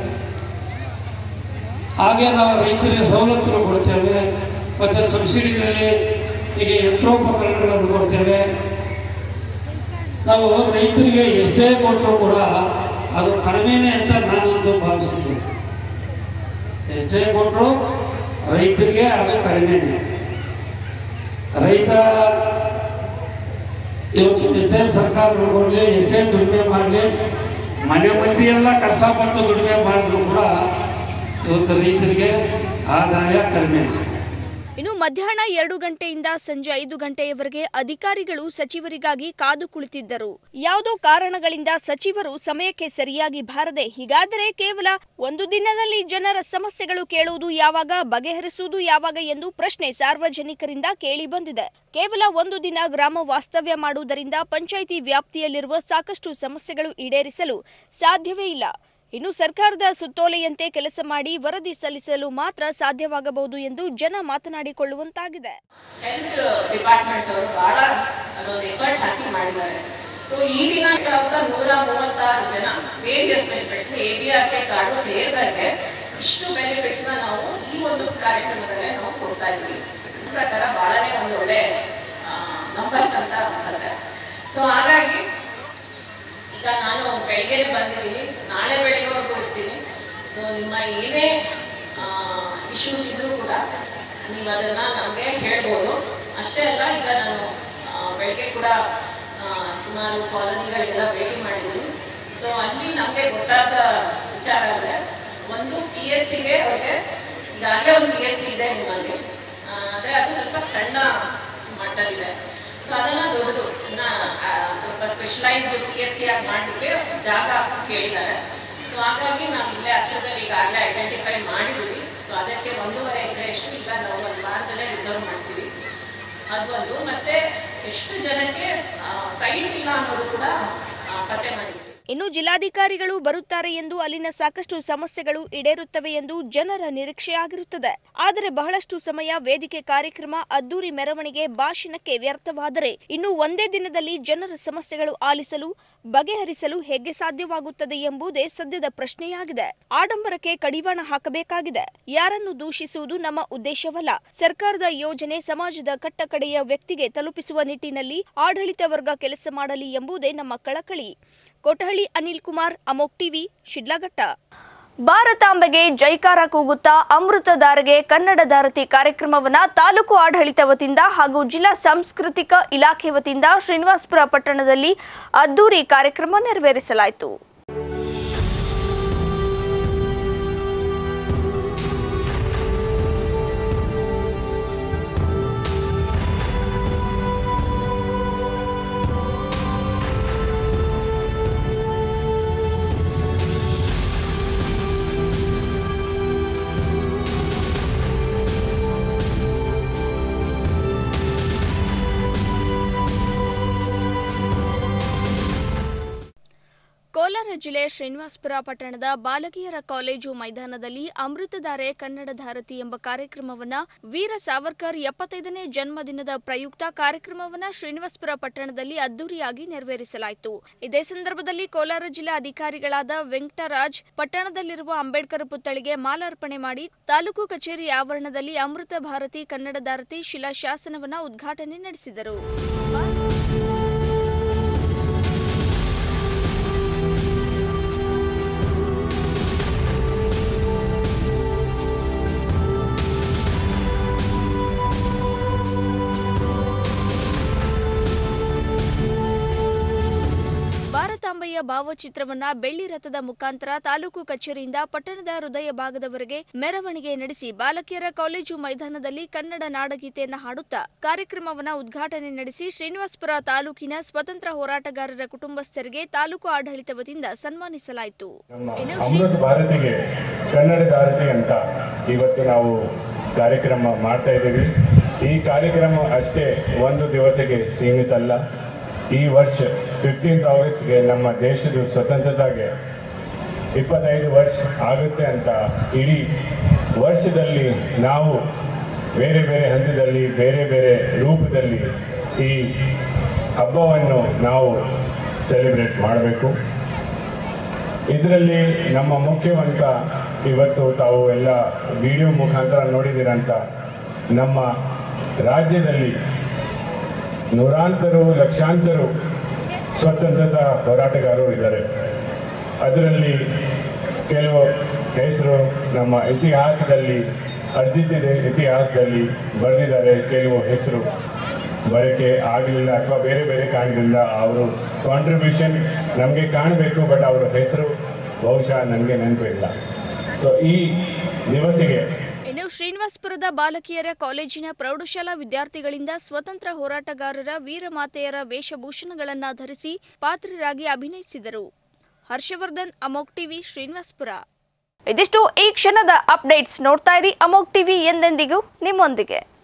ಹಾಗೆ ನಾವು ರೈತರಿಗೆ ಸವಲತ್ತನ್ನು ಕೊಡ್ತೇವೆ ಮತ್ತು ಸಬ್ಸಿಡಿಗಳಲ್ಲಿ ಈಗ ಯಂತ್ರೋಪಕರಣಗಳನ್ನು ಕೊಡ್ತೇವೆ ನಾವು ರೈತರಿಗೆ ಎಷ್ಟೇ ಕೊಟ್ಟರು ಕೂಡ ಅದು ಕಡಿಮೆನೇ ಅಂತ ನಾನಂತೂ ಭಾವಿಸಿದ್ದೀನಿ ಎಷ್ಟೇ ಕೊಟ್ಟರು ರೈತರಿಗೆ ಅದು ಕಡಿಮೆನೇ ರೈತ ಇವತ್ತು ಎಷ್ಟೇ ಸರ್ಕಾರಗಳು ಕೊಡಲಿ ಎಷ್ಟೇ ದುಡಿಮೆ ಮಾಡಲಿ ಮನೆ ಮಂದಿ ಎಲ್ಲ ಕಷ್ಟಪಟ್ಟು ದುಡಿಮೆ ಮಾಡಿದ್ರು ಕೂಡ ಇವತ್ತು ರೈತರಿಗೆ ಆದಾಯ ಕಡಿಮೆ ಇನ್ನು ಮಧ್ಯಾಹ್ನ ಎರಡು ಗಂಟೆಯಿಂದ ಸಂಜೆ ಐದು ಗಂಟೆಯವರೆಗೆ ಅಧಿಕಾರಿಗಳು ಸಚಿವರಿಗಾಗಿ ಕಾದು ಕುಳಿತಿದ್ದರು ಯಾವುದೋ ಕಾರಣಗಳಿಂದ ಸಚಿವರು ಸಮಯಕ್ಕೆ ಸರಿಯಾಗಿ ಬಾರದೆ ಹೀಗಾದರೆ ಕೇವಲ ಒಂದು ದಿನದಲ್ಲಿ ಜನರ ಸಮಸ್ಯೆಗಳು ಕೇಳುವುದು ಯಾವಾಗ ಬಗೆಹರಿಸುವುದು ಯಾವಾಗ ಎಂದು ಪ್ರಶ್ನೆ ಸಾರ್ವಜನಿಕರಿಂದ ಕೇಳಿ ಬಂದಿದೆ ಕೇವಲ ಒಂದು ದಿನ ಗ್ರಾಮ ವಾಸ್ತವ್ಯ ಮಾಡುವುದರಿಂದ ಪಂಚಾಯಿತಿ ವ್ಯಾಪ್ತಿಯಲ್ಲಿರುವ ಸಾಕಷ್ಟು ಸಮಸ್ಯೆಗಳು ಈಡೇರಿಸಲು ಸಾಧ್ಯವೇ ಇಲ್ಲ ಇನ್ನು ಸರ್ಕಾರದ ಸುತ್ತೋಲೆಯಂತೆ ಕೆಲಸ ಮಾಡಿ ವರದಿ ಸಲ್ಲಿಸಲು ಮಾತ್ರ ಸಾಧ್ಯವಾಗಬಹುದು ಎಂದು ಜನ ಮಾತನಾಡಿಕೊಳ್ಳುವಂತಾಗಿದೆ ಹೆಲ್ತ್ ಡಿಪಾರ್ಟ್ಮೆಂಟ್ ಅವರು ಬಹಳ ಅದೊಂದು ಎಫರ್ಟ್ ಹಾಕಿ ಮಾಡಿದ್ದಾರೆ ಸೊ ಈ ದಿನ ಸಾವಿರದ ನೂರ ಮೂವತ್ತಾರು ಜನ various benefits A B R K card ಸೇರಿದಂಗೆ ಇಷ್ಟು ಬೆನಿಫಿಟ್ಸ್ ನ ನಾವು ಈ ಒಂದು ಕಾರ್ಯಕ್ರಮದಲ್ಲೇ ನಾವು ಕೊಡ್ತಾ ಇದ್ವಿ ಈ ಪ್ರಕಾರ ಬಹಳನೇ ಒಂದು ಒಳ್ಳೆ ನಂಬರ್ಸ್ ಅಂತ ಅನ್ಸುತ್ತೆ ಸೊ ಹಾಗಾಗಿ ಈಗ ನಾನು ಬೆಳಿಗ್ಗೆ ಬಂದಿದ್ದೀನಿ ನಾಳೆ ಬೆಳಿಗ್ಗೆವರೆಗೂ ಇರ್ತೀನಿ ಸೊ ನಿಮ್ಮ ಏನೇ ಇಶ್ಯೂಸ್ ಇದ್ರೂ ಕೂಡ ನೀವು ಅದನ್ನ ನಮಗೆ ಹೇಳ್ಬೋದು ಅಷ್ಟೇ ಅಲ್ಲ ಈಗ ನಾನು ಆ, ಬೆಳಿಗ್ಗೆ ಕೂಡ ಆ, ಸುಮಾರು ಕಾಲೋನಿಗಳಿಗೆಲ್ಲ ಭೇಟಿ ಮಾಡಿದ್ದೀನಿ ಸೊ ಸೊ ಅಲ್ಲಿ ನಮಗೆ ಗೊತ್ತಾದ ವಿಚಾರ ಅಂದರೆ ಒಂದು ಪಿ ಎಚ್ ಸಿಗೆ ಅವ್ರಿಗೆ ಈಗಾಗಲೇ ಒಂದು ಪಿ ಎಚ್ ಸಿ ಇದೆ ನಿಮ್ಮಲ್ಲಿ ಆ, ಆದ್ರೆ ಅದು ಸ್ವಲ್ಪ ಸಣ್ಣ ಮಟ್ಟದಿದೆ ಸೊ ಅದನ್ನ ದೊಡ್ಡದು ಇನ್ನ ಆ, ಸ್ವಲ್ಪ ಸ್ಪೆಷಲೈಸ್ಡ್ ಪಿ ಎಚ್ ಸಿ ಆಗಿ ಮಾಡಲಿಕ್ಕೆ ಜಾಗ ಕೇಳಿದ್ದಾರೆ ಸೊ ಹಾಗಾಗಿ ನಾವು ಇಲ್ಲೇ ಹತ್ರದಲ್ಲಿ ಈಗಾಗಲೇ ಐಡೆಂಟಿಫೈ ಮಾಡಿದ್ದೀವಿ ಸೊ ಅದಕ್ಕೆ ಒಂದೂವರೆ ಎಕರೆಯಷ್ಟು ಈಗ ನಾವು ಒಂದು ವಾರದಲ್ಲೇ ರಿಸರ್ವ್ ಮಾಡ್ತೀವಿ ಅದು ಒಂದು ಮತ್ತೆ ಎಷ್ಟು ಜನಕ್ಕೆ ಸೈಟ್ ಇಲ್ಲ ಅನ್ನೋದು ಕೂಡ ಆ, ಪತ್ತೆ ಮಾಡಿದ್ದೀವಿ ಇನ್ನು ಜಿಲ್ಲಾಧಿಕಾರಿಗಳು ಬರುತ್ತಾರೆ ಎಂದು ಅಲ್ಲಿನ ಸಾಕಷ್ಟು ಸಮಸ್ಯೆಗಳು ಈಡೇರುತ್ತವೆ ಎಂದು ಜನರ ನಿರೀಕ್ಷೆಯಾಗಿರುತ್ತದೆ ಆದರೆ ಬಹಳಷ್ಟು ಸಮಯ ವೇದಿಕೆ ಕಾರ್ಯಕ್ರಮ ಅದ್ದೂರಿ ಮೆರವಣಿಗೆ ಭಾಷಣಕ್ಕೆ ವ್ಯರ್ಥವಾದರೆ ಇನ್ನು ಒಂದೇ ದಿನದಲ್ಲಿ ಜನರ ಸಮಸ್ಯೆಗಳು ಆಲಿಸಲು ಬಗೆಹರಿಸಲು ಹೇಗೆ ಸಾಧ್ಯವಾಗುತ್ತದೆ ಎಂಬುದೇ ಸದ್ಯದ ಪ್ರಶ್ನೆಯಾಗಿದೆ ಆಡಂಬರಕ್ಕೆ ಕಡಿವಾಣ ಹಾಕಬೇಕಾಗಿದೆ ಯಾರನ್ನು ದೂಷಿಸುವುದು ನಮ್ಮ ಉದ್ದೇಶವಲ್ಲ ಸರ್ಕಾರದ ಯೋಜನೆ ಸಮಾಜದ ಕಟ್ಟಕಡೆಯ ವ್ಯಕ್ತಿಗೆ ತಲುಪಿಸುವ ನಿಟ್ಟಿನಲ್ಲಿ ಆಡಳಿತ ವರ್ಗ ಕೆಲಸ ಮಾಡಲಿ ಎಂಬುದೇ ನಮ್ಮ ಕಳಕಳಿ ಕೊಟಹಳ್ಳಿ ಅನಿಲ್ ಕುಮಾರ್ ಅಮೋಕ್ ಟಿವಿ ಶಿಡ್ಲಘಟ್ಟ ಭಾರತಾಂಬೆಗೆ ಜೈಕಾರ ಕೂಗುತ್ತಾ ಅಮೃತಧಾರೆಗೆ ಕನ್ನಡ ಧಾರತಿ ಕಾರ್ಯಕ್ರಮವನ್ನ ತಾಲೂಕು ಆಡಳಿತ ವತಿಯಿಂದ ಹಾಗೂ ಜಿಲ್ಲಾ ಸಾಂಸ್ಕೃತಿಕ ಇಲಾಖೆ ವತಿಯಿಂದ ಶ್ರೀನಿವಾಸಪುರ ಪಟ್ಟಣದಲ್ಲಿ ಅದ್ದೂರಿ ಕಾರ್ಯಕ್ರಮ ನೆರವೇರಿಸಲಾಯಿತು ಕೋಲಾರ ಜಿಲ್ಲೆ ಶ್ರೀನಿವಾಸಪುರ ಪಟ್ಟಣದ ಬಾಲಕಿಯರ ಕಾಲೇಜು ಮೈದಾನದಲ್ಲಿ ಅಮೃತಧಾರೆ ಕನ್ನಡ ಧಾರತಿ ಎಂಬ ಕಾರ್ಯಕ್ರಮವನ್ನ ವೀರ ಸಾವರ್ಕರ್ ಎಪ್ಪತ್ತೈದನೇ ಜನ್ಮದಿನದ ಪ್ರಯುಕ್ತ ಕಾರ್ಯಕ್ರಮವನ್ನ ಶ್ರೀನಿವಾಸಪುರ ಪಟ್ಟಣದಲ್ಲಿ ಅದ್ದೂರಿಯಾಗಿ ನೆರವೇರಿಸಲಾಯಿತು ಇದೇ ಸಂದರ್ಭದಲ್ಲಿ ಕೋಲಾರ ಜಿಲ್ಲಾ ಅಧಿಕಾರಿಗಳಾದ ವೆಂಕಟರಾಜ್ ಪಟ್ಟಣದಲ್ಲಿರುವ ಅಂಬೇಡ್ಕರ್ ಪುತ್ಥಳಿಗೆ ಮಾಲಾರ್ಪಣೆ ಮಾಡಿ ತಾಲೂಕು ಕಚೇರಿ ಆವರಣದಲ್ಲಿ ಅಮೃತ ಭಾರತಿ ಕನ್ನಡ ಧಾರತಿ ಶಿಲಾಶಾಸನವನ್ನ ಉದ್ಘಾಟನೆ ನಡೆಸಿದರು ಭಾರತಾಂಬೆಯ ಭಾವಚಿತ್ರವನ್ನ ಬೆಳ್ಳಿ ರಥದ ಮುಖಾಂತರ ತಾಲೂಕು ಕಚೇರಿಯಿಂದ ಪಟ್ಟಣದ ಹೃದಯ ಭಾಗದವರೆಗೆ ಮೆರವಣಿಗೆ ನಡೆಸಿ ಬಾಲಕಿಯರ ಕಾಲೇಜು ಮೈದಾನದಲ್ಲಿ ಕನ್ನಡ ನಾಡಗೀತೆಯನ್ನ ಹಾಡುತ್ತಾ ಕಾರ್ಯಕ್ರಮವನ್ನ ಉದ್ಘಾಟನೆ ನಡೆಸಿ ಶ್ರೀನಿವಾಸಪುರ ತಾಲೂಕಿನ ಸ್ವತಂತ್ರ ಹೋರಾಟಗಾರರ ಕುಟುಂಬಸ್ಥರಿಗೆ ತಾಲೂಕು ಆಡಳಿತ ವತಿಯಿಂದ ಸನ್ಮಾನಿಸಲಾಯಿತು ಇನ್ನು ಶ್ರೀ- ಅಮೃತ ಭಾರತಿಗೆ ಕನ್ನಡ ಭಾರತಿ ಅಂತ ಇವತ್ತು ನಾವು ಕಾರ್ಯಕ್ರಮ ಮಾಡ್ತಾ ಇದ್ದೀವಿ ಈ ಕಾರ್ಯಕ್ರಮ ಅಷ್ಟೇ ಒಂದು ದಿವಸಕ್ಕೆ ಸೀಮಿತ ಅಲ್ಲ ಈ ವರ್ಷ ಫಿಫ್ಟೀನ್ತ್ ಆಗಸ್ಟ್ಗೆ ನಮ್ಮ ದೇಶದ ಸ್ವತಂತ್ರತೆಗೆ ಇಪ್ಪತ್ತೈದು ವರ್ಷ ಆಗುತ್ತೆ ಅಂತ ಇಡೀ ವರ್ಷದಲ್ಲಿ ನಾವು ಬೇರೆ ಬೇರೆ ಹಂತದಲ್ಲಿ ಬೇರೆ ಬೇರೆ ರೂಪದಲ್ಲಿ ಈ ಹಬ್ಬವನ್ನು ನಾವು ಸೆಲೆಬ್ರೇಟ್ ಮಾಡಬೇಕು ಇದರಲ್ಲಿ ನಮ್ಮ ಮುಖ್ಯವಂತ ಇವತ್ತು ತಾವು ಎಲ್ಲ ವಿಡಿಯೋ ಮುಖಾಂತರ ನೋಡಿದಿರಂತ ನಮ್ಮ ರಾಜ್ಯದಲ್ಲಿ ನೂರಾಂತರು ಲಕ್ಷಾಂತರು ಸ್ವತಂತ್ರತಾ ಹೋರಾಟಗಾರರು ಇದ್ದಾರೆ ಅದರಲ್ಲಿ ಕೆಲವು ಹೆಸರು ನಮ್ಮ ಇತಿಹಾಸದಲ್ಲಿ ಅರ್ಜಿತಿದೆ ಇತಿಹಾಸದಲ್ಲಿ ಬರೆದಿದ್ದಾರೆ ಕೆಲವು ಹೆಸರು ಬರೋಕ್ಕೆ ಆಗಲಿಲ್ಲ ಅಥವಾ ಬೇರೆ ಬೇರೆ ಕಾರಣದಿಂದ ಅವರು ಕಾಂಟ್ರಿಬ್ಯೂಷನ್ ನಮಗೆ ಕಾಣಬೇಕು ಬಟ್ ಅವರ ಹೆಸರು ಬಹುಶಃ ನನಗೆ ನೆನಪಿಲ್ಲ ಸೊ ಈ ದಿವಸಿಗೆ ಇನ್ನು ಶ್ರೀನಿವಾಸಪುರದ ಬಾಲಕಿಯರ ಕಾಲೇಜಿನ ಪ್ರೌಢಶಾಲಾ ವಿದ್ಯಾರ್ಥಿಗಳಿಂದ ಸ್ವತಂತ್ರ ಹೋರಾಟಗಾರರ ವೀರಮಾತೆಯರ ವೇಷಭೂಷಣಗಳನ್ನ ಧರಿಸಿ ಪಾತ್ರರಾಗಿ ಅಭಿನಯಿಸಿದರು ಹರ್ಷವರ್ಧನ್ ಅಮೋಕ್ ಟಿವಿ ಶ್ರೀನಿವಾಸಪುರ ಇದಿಷ್ಟು ಈ ಕ್ಷಣದ ಅಪ್ಡೇಟ್ಸ್ ನೋಡ್ತಾ ಇರಿ ಅಮೋಕ್ ಟಿವಿ ಎಂದೆಂದಿಗೂ ನಿಮ್ಮೊಂದಿಗೆ